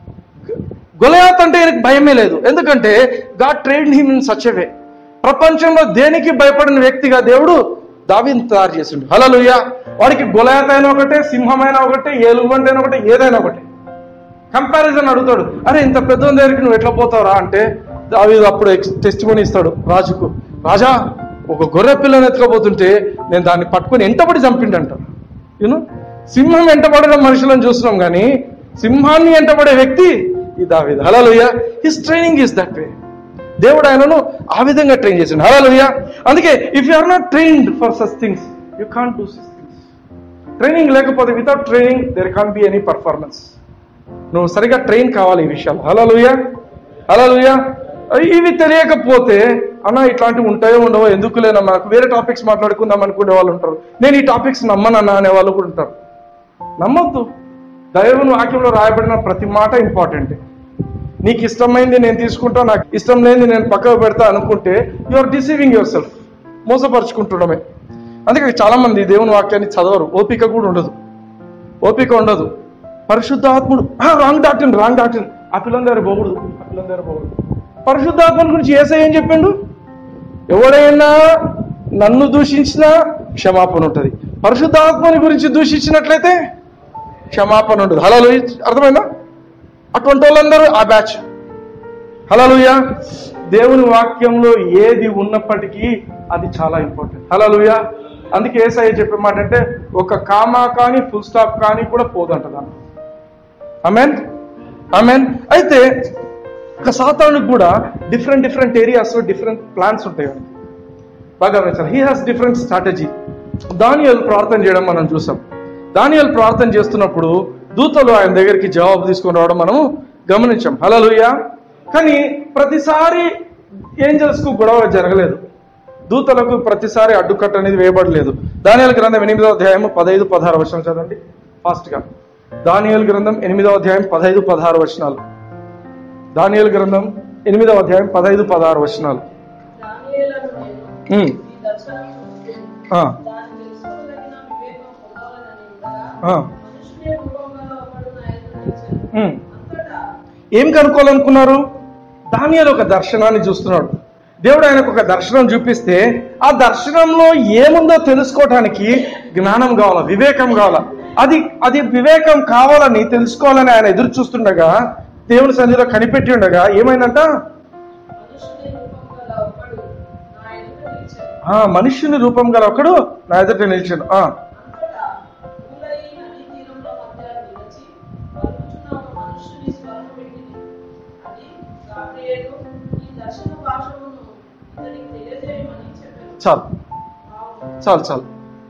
Goliath అంటే ఆయనకు భయమే లేదు ఎందుకంటే God train him in such way ప్రపంచంలో దేనికి భయపడిన వ్యక్తిగా దేవుడు దావిని తయారు చేసిండు హలలుయ వాడికి గొలయాత్ అయినా ఒకటే సింహమైనా ఒకటే ఏలుగుబంటి అయినా ఒకటే ఏదైనా ఒకటే కంపారిజన్ అడుగుతాడు అరే ఇంత పెద్ద దగ్గరికి నువ్వు ఎట్లా పోతావురా అంటే దావీదు అప్పుడు టెస్ట్ ఇస్తాడు రాజుకు రాజా ఒక గొర్రె పిల్లని ఎత్తుకపోతుంటే నేను దాన్ని పట్టుకొని ఎంటబడి చంపిండంట యూనో సింహం ఎంటబడిన మనుషులను చూస్తున్నాం కానీ సింహాన్ని ఎంటబడే వ్యక్తి ఈ దావీదు హలోయ his training is that way దేవుడు ఆయనను ఆ విధంగా ట్రైన్ చేసిండు హలోయ అందుకే if you are not trained for such things you can't do such things training లేకపోతే without training there can be any performance నువ్వు సరిగా ట్రైన్ కావాలి ఈ విషయాలు హలోయ హలోయ ఇవి తెలియకపోతే అన్న ఇట్లాంటివి ఉంటాయో ఉండవో ఎందుకులేనా మనకు వేరే టాపిక్స్ మాట్లాడుకుందాం అనుకునే వాళ్ళు ఉంటారు నేను ఈ టాపిక్స్ నమ్మనన్నా అనే వాళ్ళు కూడా ఉంటారు నమ్మొద్దు దైవం వాక్యంలో రాయబడిన ప్రతి మాట ఇంపార్టెంట్ నీకు ఇష్టమైంది నేను తీసుకుంటా నాకు ఇష్టం లేనిది నేను పక్కకు పెడతా అనుకుంటే you are deceiving yourself మోసపరుచుకుంటుండమే అందుకే చాలా మంది దేవుని వాక్యాన్ని చదవరు ఓపిక కూడా ఉండదు ఓపిక ఉండదు పరిశుద్ధాత్ముడు రాంగ్ డాక్టర్ రాంగ్ డాక్టర్ ఆ పిల్లని దగ్గర పోకూడదు ఆ పిల్లని దగ్గర పోకూడదు పరిశుద్ధాత్మని గురించి ఏసై ఏం చెప్పిండు ఎవడైనా నన్ను దూషించినా క్షమాపణ ఉంటుంది పరిశుద్ధాత్మని గురించి దూషించినట్లయితే క్షమాపణ ఉంటుంది హలో అర్థమైందా అటువంటి వాళ్ళందరూ ఆ బ్యాచ్ హలలుయ దేవుని వాక్యంలో ఏది ఉన్నప్పటికీ అది చాలా ఇంపార్టెంట్ హలలుయ అందుకే ఏసఐ చెప్పే మాట అంటే ఒక కామా కానీ ఫుల్ స్టాప్ కానీ కూడా పోదంట దాన్ని అమెన్ అమెన్ అయితే ఒక సాతానుడికి కూడా different different areas different plans ఉంటాయి వాడికి. బాగా గమనించాలి he has different strategy Daniel ప్రార్థన చేయడం మనం చూసాం దానియల్ ప్రార్థన చేస్తున్నప్పుడు దూతలు ఆయన దగ్గరికి జవాబు తీసుకొని రావడం మనం గమనించాం హలలుయ కానీ ప్రతిసారి ఏంజల్స్ కు గొడవ జరగలేదు దూతలకు ప్రతిసారి అడ్డుకట్ట అనేది వేయబడలేదు దానియల్ గ్రంథం ఎనిమిదో అధ్యాయం పదహైదు పదహారు వర్షం చదవండి ఫాస్ట్ గా దానియేలు గ్రంథం ఎనిమిదవ అధ్యాయం పదహైదు పదహారు వచనాలు దానియేలు గ్రంథం ఎనిమిదవ అధ్యాయం పదహైదు పదహారు వచనాలు దానియేలను నేను ఉమ్, ఈ దర్శనం చూసి ఆ, దాన్ని తెలుసుకోదగిన వివేకం పొందాలని ఉండగా ఆ, మనుషుని రూపంగా ఒకడు నా ఎదుట నిలిచాడు. ఉమ్. అంతటా ఏం కనుక్కోవాలనుకున్నారు దానియేలు ఒక దర్శనాన్ని చూస్తున్నాడు దేవుడు ఆయనకు ఒక దర్శనం చూపిస్తే ఆ దర్శనంలో ఏముందో తెలుసుకోవటానికి జ్ఞానం కావాలా వివేకం కావాలా అది అది వివేకం కావాలని తెలుసుకోవాలని ఆయన ఎదురు చూస్తుండగా దేవుని సన్నిధిలో కనిపెట్టి ఉండగా ఏమైందంట మనుషుని రూపం గల ఒకడు నా ఎదుట నిలిచాడు. ఆ మనుష్యుని రూపం గల ఒకడు నా ఎదుట నిలిచాడు ఆ అంతటా ఊలై నదీ తీరంలో మధ్య నిలిచి పలుకుచున్న ఒక మనుష్యుని స్వరం వింటిని. అది గాబ్రియేలు, ఈ దర్శన భాషమును ఇతనికి తెలియజేయమని చెప్పాను చాలు చాలు చాలు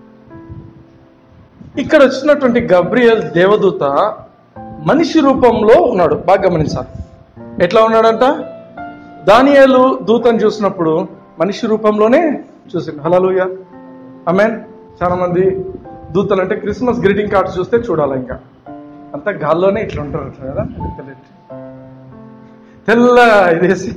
ఇక్కడ వచ్చినటువంటి గబ్రియల్ దేవదూత మనిషి రూపంలో ఉన్నాడు బాగా గమనించాలి ఎట్లా ఉన్నాడంట దానియేలు దూతను చూసినప్పుడు మనిషి రూపంలోనే చూసిండు హలలుయ అమెన్ చాలా మంది దూతలు అంటే క్రిస్మస్ గ్రీటింగ్ కార్డ్స్ చూస్తే చూడాలి ఇంకా అంతా గాల్లోనే ఇట్లా ఉంటారు కదా తెలియదు. తెల్ల ఇదేసి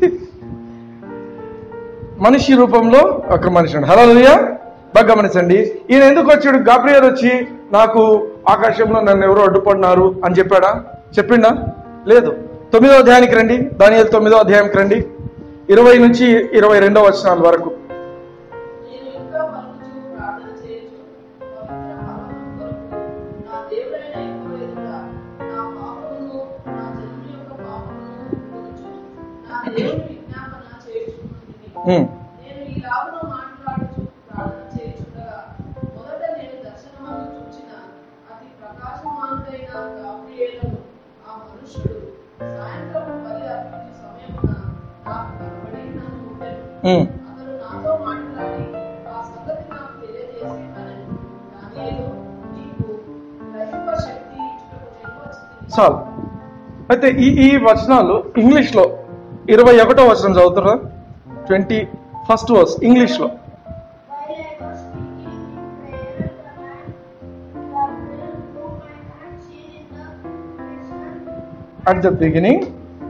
మనిషి రూపంలో ఒక మనిషి ఉన్నాడు హలోయ బాగా గమనించండి ఈయన ఎందుకు వచ్చాడు గాబ్రియర్ వచ్చి నాకు ఆకాశంలో నన్ను ఎవరో అడ్డుపడినారు అని చెప్పాడా చెప్పిండా లేదు తొమ్మిదో అధ్యాయానికి రండి దాని తొమ్మిదో అధ్యాయానికి రండి ఇరవై నుంచి ఇరవై రెండో వచనాల వరకు నేను ఇంకా పలుకుచు ప్రార్థన చేయొచ్చు పవిత్ర పర్వతం కొరకు నా దేవుడైన యెహోవా ఎదుట నా పాపమును నా జనుల యొక్క పాపమును ఒప్పుకొనుచు నా దేవుని విజ్ఞాపన చేయుచున్నది ఉమ్, నేను ఈ లాభను మాట్లాడుచు ప్రార్థన చేయుచుండగా మొదట నేను దర్శనమును చూచిన అతి ప్రకాశమానుడైన గాబ్రియేలును ఆ మనుష్యుడు సాయంత్రం బలి అర్పించు సమయమున నాకు కనబడి నన్ను ముట్టెను ఉమ్. అతడు నాతో మాట్లాడి ఆ సంగతి నాకు తెలియజేసి అనెను. దానియేలు, నీకు గ్రహింప శక్తి ఇచ్చుటకు నేను వచ్చితిని. చాలు అయితే ఈ ఈ వచనాలు ఇంగ్లీష్ లో ఇరవై ఒకటో వచనం చదువుతారా ట్వంటీ ఫస్ట్ వర్స్ ఇంగ్లీష్ లో While I was speaking in prayer, the man Gabriel, whom I had seen in the vision at the beginning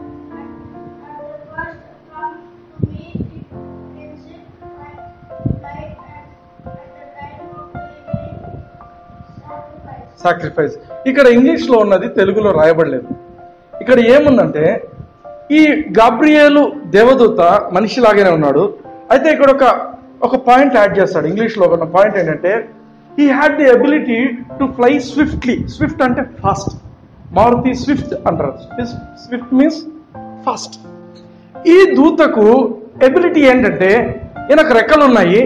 at the first come to me in sin like light at, at the time of the evening sacrifice. Sacrifice ఇక్కడ English లో ఉన్నది తెలుగులో రాయబడలేదు ఇక్కడ ఏముందంటే ఈ గాబ్రియేలు దేవదూత మనిషిలాగానే ఉన్నాడు అయితే ఇక్కడ ఒక ఒక పాయింట్ యాడ్ చేస్తాడు ఇంగ్లీష్ లో ఉన్న పాయింట్ ఏంటంటే he had the ability to fly swiftly swift అంటే ఫాస్ట్ మారుతి స్విఫ్ట్ అంటారు స్విఫ్ట్ మీన్స్ ఫాస్ట్ ఈ దూతకు ఎబిలిటీ ఏంటంటే ఈయనకు రెక్కలు ఉన్నాయి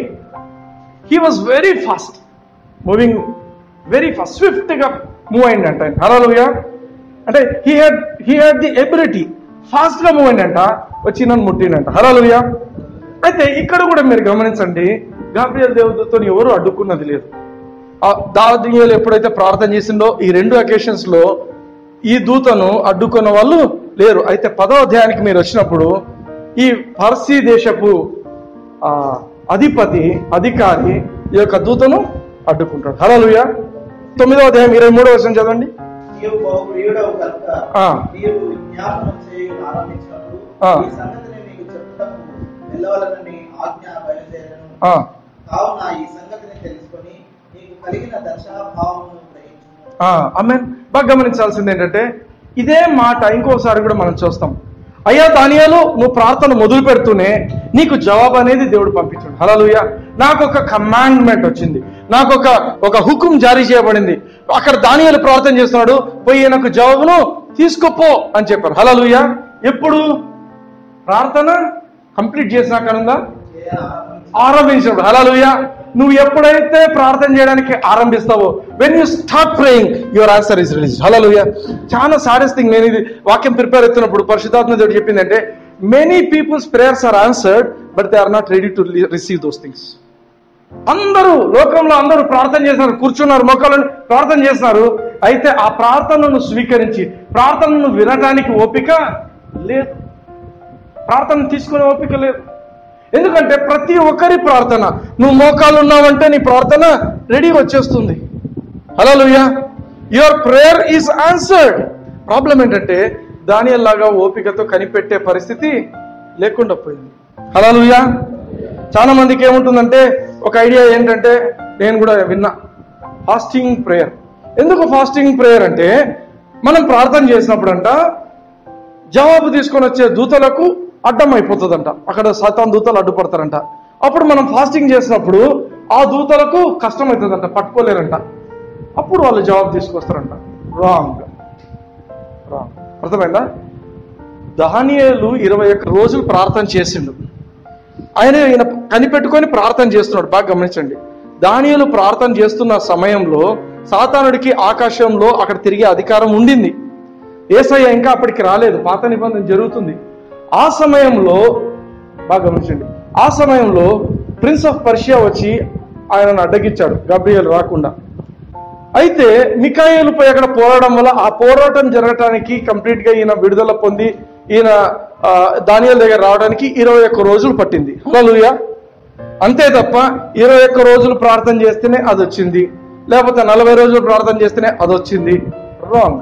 he was very fast moving very fast swift గా మూవ్ అయిందంట ఆయన హలోయ అంటే he had he had the ability fast గా మూవ్ అయిందంట వచ్చి నన్ను ముట్టిందంట హలోయ అయితే ఇక్కడ కూడా మీరు గమనించండి గాబ్రియల్ దేవతతో ఎవరు అడ్డుకున్నది లేదు ఆ దానియేలు ఎప్పుడైతే ప్రార్థన చేసిండో ఈ రెండు అకేషన్స్ లో ఈ దూతను అడ్డుకున్న వాళ్ళు లేరు అయితే పదో అధ్యాయానికి మీరు వచ్చినప్పుడు ఈ పర్సీ దేశపు ఆ అధిపతి అధికారి ఈ యొక్క దూతను అడ్డుకుంటాడు హలోయ తొమ్మిదో అధ్యాయం ఇరవై మూడో వర్షం చదవండి నీవు బహు ప్రియుడవు కనుక ఆ. నీవు విజ్ఞాపనం చేయు ఆరంభించినప్పుడు ఆ. ఈ సంగతిని నీకు చెప్పుటకు వెళ్ళవలనని ఆజ్ఞ బయలుదేరను ఆ, కావున ఈ సంగతిని తెలుసుకొని నీకు కలిగిన దర్శన భావమును గ్రహించుము ఆ, ఆమెన్ బాగా గమనించాల్సింది ఏంటంటే ఇదే మాట ఇంకోసారి కూడా మనం చూస్తాం అయ్యా దానియాలు నువ్వు ప్రార్థన మొదలు పెడుతూనే నీకు జవాబు అనేది దేవుడు పంపించాడు హలోయ నాకు ఒక కమాండ్మెంట్ వచ్చింది నాకు ఒక ఒక హుకుం జారీ చేయబడింది అక్కడ దానియాలు ప్రార్థన చేస్తున్నాడు పోయి నాకు జవాబును తీసుకుపో అని చెప్పారు హలోయ ఎప్పుడు ప్రార్థన కంప్లీట్ చేసినాక ఉందా చేయ ఆరంభించు ఆరంభించినప్పుడు హలోయ నువ్వు ఎప్పుడైతే ప్రార్థన చేయడానికి ఆరంభిస్తావో when you start praying your answer is release హలోయ చాలా సాడెస్ట్ థింగ్ నేను ఇది వాక్యం ప్రిపేర్ అవుతున్నప్పుడు పరిశుద్ధాత్మ దేవుడు చెప్పిందంటే many peoples prayers are answered but they are not ready to receive those things అందరూ లోకంలో అందరూ ప్రార్థన చేస్తున్నారు కూర్చున్నారు మొక్కలను ప్రార్థన చేస్తున్నారు అయితే ఆ ప్రార్థనను స్వీకరించి ప్రార్థనను వినటానికి ఓపిక లేదు ప్రార్థన తీసుకునే ఓపిక లేదు ఎందుకంటే ప్రతి ఒక్కరి ప్రార్థన నువ్వు మోకాలు ఉన్నావంటే నీ ప్రార్థన రెడీ వచ్చేస్తుంది హలో your prayer is answered problem ఏంటంటే దానియల్ లాగా ఓపికతో కనిపెట్టే పరిస్థితి లేకుండా పోయింది హలోలుయా చాలా మందికి ఏముంటుందంటే ఒక ఐడియా ఏంటంటే నేను కూడా విన్నా ఫాస్టింగ్ ప్రేయర్ ఎందుకు ఫాస్టింగ్ ప్రేయర్ అంటే మనం ప్రార్థన చేసినప్పుడంట జవాబు తీసుకొని వచ్చే దూతలకు అడ్డం అయిపోతుందంట అక్కడ సతాన్ దూతలు అడ్డుపడతారంట అప్పుడు మనం ఫాస్టింగ్ చేసినప్పుడు ఆ దూతలకు కష్టం అవుతుందంట పట్టుకోలేరంట అప్పుడు వాళ్ళు జవాబు తీసుకొస్తారంట రాంగ్ రాంగ్ అర్థమైందా దానియేలు ఇరవై ఒక్క రోజులు ప్రార్థన చేసిండు ఆయన ఈయన కనిపెట్టుకొని ప్రార్థన చేస్తున్నాడు బాగా గమనించండి దానియేలు ప్రార్థన చేస్తున్న సమయంలో సాతానుడికి ఆకాశంలో అక్కడ తిరిగే అధికారం ఉండింది ఏసయ్య ఇంకా అప్పటికి రాలేదు పాత నిబంధన జరుగుతుంది ఆ సమయంలో బాగా గమనించండి ఆ సమయంలో ప్రిన్స్ ఆఫ్ పర్షియా వచ్చి ఆయనను అడ్డగించాడు గబ్రియల్ రాకుండా అయితే మికాయేలుపై అక్కడ పోరాడడం వల్ల ఆ పోరాటం జరగటానికి కంప్లీట్ గా ఈయన విడుదల పొంది ఈయన ఆ, దానియేలు దగ్గర రావడానికి ఇరవై ఒక్క రోజులు పట్టింది హల్లెలూయా అంతే తప్ప ఇరవై ఒక్క రోజులు ప్రార్థన చేస్తేనే అది వచ్చింది లేకపోతే నలభై రోజులు ప్రార్థన చేస్తేనే అది వచ్చింది రాంగ్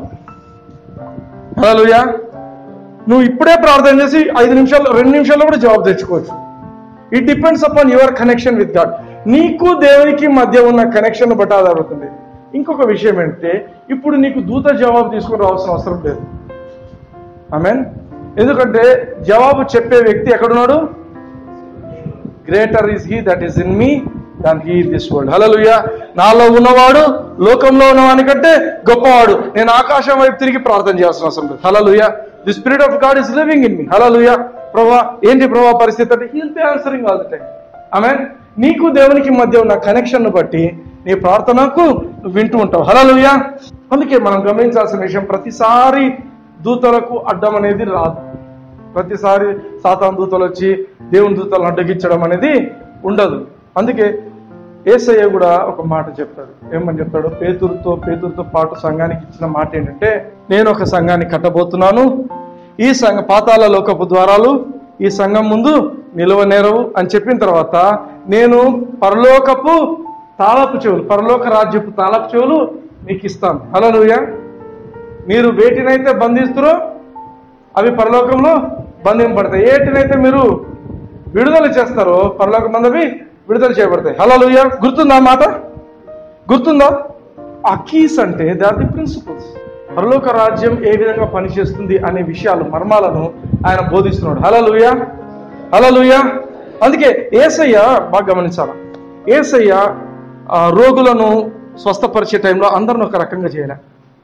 హలోయా నువ్వు ఇప్పుడే ప్రార్థన చేసి ఐదు నిమిషాలు రెండు నిమిషాల్లో కూడా జవాబు తెచ్చుకోవచ్చు it depends upon your connection with God నీకు దేవునికి మధ్య ఉన్న కనెక్షన్ బట్టి ఆధారపడుతుంది ఇంకొక విషయం ఏంటంటే ఇప్పుడు నీకు దూత జవాబు తీసుకుని రావాల్సిన అవసరం లేదు ఆమెన్ ఎందుకంటే జవాబు చెప్పే వ్యక్తి ఎక్కడున్నాడు greater is he that is in me than he this world హలలుయ నాలో ఉన్నవాడు లోకంలో ఉన్నవానికంటే గొప్పవాడు నేను ఆకాశం వైపు తిరిగి ప్రార్థన చేయాల్సిన అవసరం లేదు హలలుయ the spirit of God is living in me హలలుయ ప్రభా ఏంటి ప్రభా పరిస్థితి అంటే he'll be answering all the time ఆమె నీకు దేవునికి మధ్య ఉన్న కనెక్షన్ బట్టి నీ ప్రార్థనకు నువ్వు వింటూ ఉంటావు హలలుయ అందుకే మనం గమనించాల్సిన విషయం ప్రతిసారి దూతలకు అడ్డం అనేది రాదు ప్రతిసారి సాతాన్ దూతలు వచ్చి దేవుని దూతలను అడ్డగించడం అనేది ఉండదు అందుకే ఏసయ్య కూడా ఒక మాట చెప్తాడు ఏమని చెప్తాడు పేతురుతో పేతురుతో పాటు సంఘానికి ఇచ్చిన మాట ఏంటంటే నేను ఒక సంఘాన్ని కట్టబోతున్నాను ఈ సంఘ పాతాల లోకపు ద్వారాలు ఈ సంఘం ముందు నిలవనేరవు అని చెప్పిన తర్వాత నేను పరలోకపు తాళపు చెవులు పరలోక రాజ్యపు తాళపు చెవులు మీకు ఇస్తాను హలోయ మీరు వేటినైతే బంధిస్తురో అవి పరలోకంలో బంధింపబడతాయి ఏటినైతే మీరు విడుదల చేస్తారో పరలోకం మందవి విడుదల చేయబడతాయి హలో గుర్తుందా ఆ మాట గుర్తుందా ఆ కీస్ అంటే దే ఆర్ ది ప్రిన్సిపల్స్ పరలోక రాజ్యం ఏ విధంగా పనిచేస్తుంది అనే విషయాలు మర్మాలను ఆయన బోధిస్తున్నాడు హలో లూయా హలో లూయా అందుకే ఏసయ్య బాగా గమనించాలి ఏసయ్య ఆ, రోగులను స్వస్థపరిచే టైంలో అందరిని ఒక రకంగా చేయలే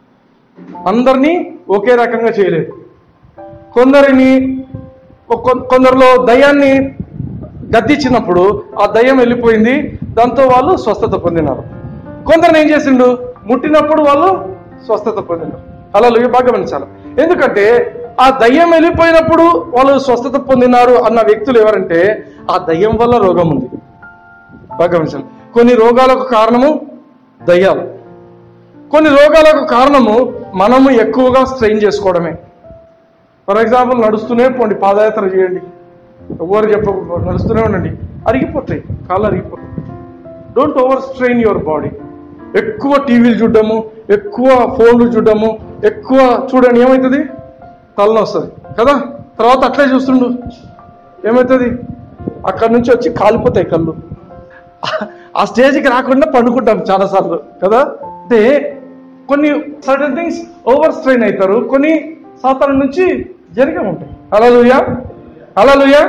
అందరినీ ఒకే రకంగా చేయలేదు కొందరిని కొ- కొందరిలో దయ్యాన్ని గద్దించినప్పుడు ఆ దయ్యం వెళ్ళిపోయింది దాంతో వాళ్ళు స్వస్థత పొందినారు కొందరిని ఏం చేసిండు ముట్టినప్పుడు వాళ్ళు స్వస్థత పొందినారు అలా బాగా గమనించాలి ఎందుకంటే ఆ దయ్యం వెళ్ళిపోయినప్పుడు వాళ్ళు స్వస్థత పొందినారు అన్న వ్యక్తులు ఎవరంటే ఆ దయ్యం వల్ల రోగం ఉంది బాగా గమనించాలి కొన్ని రోగాలకు కారణము దయ్యాలు కొన్ని రోగాలకు కారణము మనము ఎక్కువగా స్ట్రెయిన్ చేసుకోవడమే ఫర్ ఎగ్జాంపుల్ నడుస్తూనే పోండి పాదయాత్ర చేయండి ఎవరు చెప్ప నడుస్తూనే ఉండండి అరిగిపోతాయి కాళ్ళు అరిగిపోతాయి don't over strain your body ఎక్కువ టీవీలు చూడడము ఎక్కువ ఫోన్లు చూడడము ఎక్కువ చూడండి ఏమవుతుంది తలన వస్తుంది కదా తర్వాత అట్లే చూస్తుండు ఏమవుతుంది అక్కడి నుంచి వచ్చి కాలిపోతాయి కళ్ళు ఆ స్టేజ్కి రాకుండా పండుకుంటాం చాలాసార్లు కదా అంటే కొన్ని సర్టన్ థింగ్స్ ఓవర్ స్ట్రెయిన్ అవుతారు కొన్ని సాతాల నుంచి జరిగే ఉంటాయి అలలుయా అలలుయా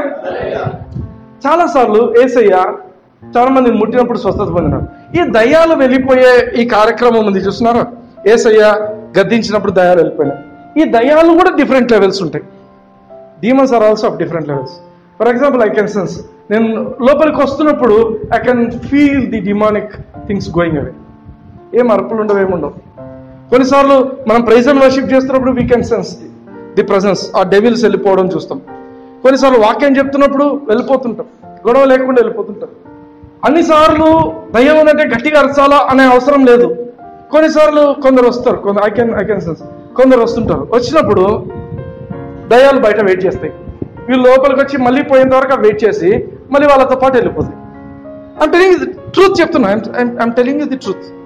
చాలా సార్లు ఏసయ్య చాలా మంది ముట్టినప్పుడు స్వస్థత పొందినారు ఈ దయ్యాలు వెళ్ళిపోయే ఈ కార్యక్రమం ఉంది చూస్తున్నారా ఏసయ్య గద్దించినప్పుడు దయ్యాలు వెళ్ళిపోయినాయి ఈ దయ్యాలు కూడా డిఫరెంట్ లెవెల్స్ ఉంటాయి demons are also of different levels for example I can sense నేను లోపలికి వస్తున్నప్పుడు I can feel the demonic things going away ఏం అరుపులు ఉండవు ఏముండవు కొన్నిసార్లు మనం ప్రైజ్ అండ్ వర్షిప్ చేస్తున్నప్పుడు we can sense the presence ఆ డెవిల్స్ వెళ్ళిపోవడం చూస్తాం కొన్నిసార్లు వాక్యం చెప్తున్నప్పుడు వెళ్ళిపోతుంటాం గొడవ లేకుండా వెళ్ళిపోతుంటాం అన్నిసార్లు దయ్యం ఉన్నట్టే గట్టిగా అరచాలా అనే అవసరం లేదు కొన్నిసార్లు కొందరు వస్తారు కొందరు I can I can sense కొందరు వస్తుంటారు వచ్చినప్పుడు దయ్యాలు బయట వెయిట్ చేస్తాయి వీళ్ళు లోపలికి వచ్చి మళ్ళీ పోయేంత వరకు వెయిట్ చేసి మళ్ళీ వాళ్ళతో పాటు వెళ్ళిపోతాయి ఐమ్ టెలింగ్ ట్రూత్ చెప్తున్నా I'm telling the truth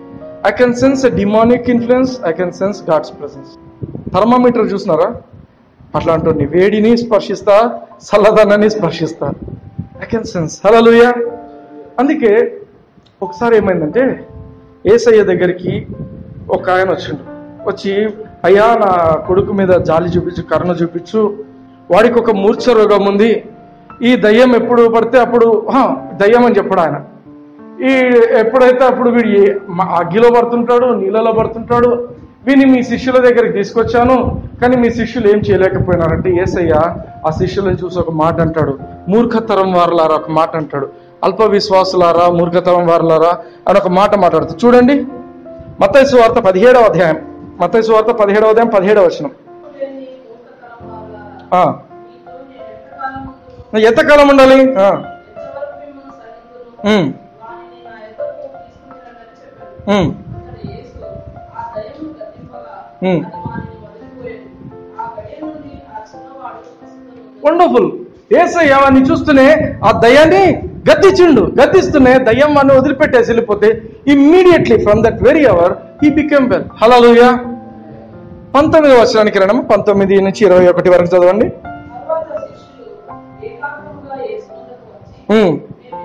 I can sense a demonic influence I can sense God's presence thermometer చూసినారా అట్లా అంటుంది వేడిని స్పర్శిస్తా చల్లదనాన్ని స్పర్శిస్తా ఐ కెన్ సెన్స్ హలోయ అందుకే ఒకసారి ఏమైందంటే ఏసయ్య దగ్గరికి ఒక ఆయన వచ్చిండు వచ్చి అయ్యా నా కొడుకు మీద జాలి చూపించు కరుణ చూపించు వాడికి ఒక మూర్ఛ రోగం ఉంది ఈ దయ్యం ఎప్పుడు పడితే అప్పుడు "హా, దయ్యం అని చెప్పాడు ఆయన ఈ ఎప్పుడైతే అప్పుడు వీడు ఏ- మ- అగ్గిలో పడుతుంటాడు నీళ్ళలో పడుతుంటాడు వీని మీ శిష్యుల దగ్గరికి తీసుకొచ్చాను కానీ మీ శిష్యులు ఏం చేయలేకపోయినారంటే ఏసయ్య ఆ శిష్యులను చూసి ఒక మాట అంటాడు మూర్ఖతరం వారులారా ఒక మాట అంటాడు అల్ప విశ్వాసులారా మూర్ఖతరం వారులారా అని ఒక మాట మాట్లాడుతూ చూడండి మత్తయి వార్త పదిహేడవ అధ్యాయం మత్తయి వార్త పదిహేడవ అధ్యాయం పదిహేడవ వచనం లేని మూర్ఖతరం వాళ్ళారా, ఆ. మీతో నేను ఎంతకాలం ఉందును? ఎంతకాలం ఉండాలి ఆ. ఎంతవరకు మిమ్మల్ని సహింతును? ఉమ్, వానిని నా యొద్దకు తీసుకునిరమ్మని చెప్పాడు. ఉమ్, అతడు యేసు ఆ దయ్యమును గద్దింపగా ఉమ్. అది వానిని వదిలిపోయాడు. ఆ గడియ నుండి ఆ చిన్నవాడు స్వస్థతను వండర్ఫుల్ ఏసయ్య వాడిని చూస్తూనే ఆ దయ్యాన్ని గద్దించిండు గద్దిస్తూనే దయ్యం వాడిని వదిలిపెట్టేసి వెళ్ళిపోతే immediately from that very hour he became well హలోయ పంతొమ్మిది వర్షానికి రండి పంతొమ్మిది నుంచి ఇరవై ఒకటి వరకు చదవండి తర్వాత శిష్యులు ఏకాగ్రముగా యేసు వద్దకు వచ్చి ఉమ్.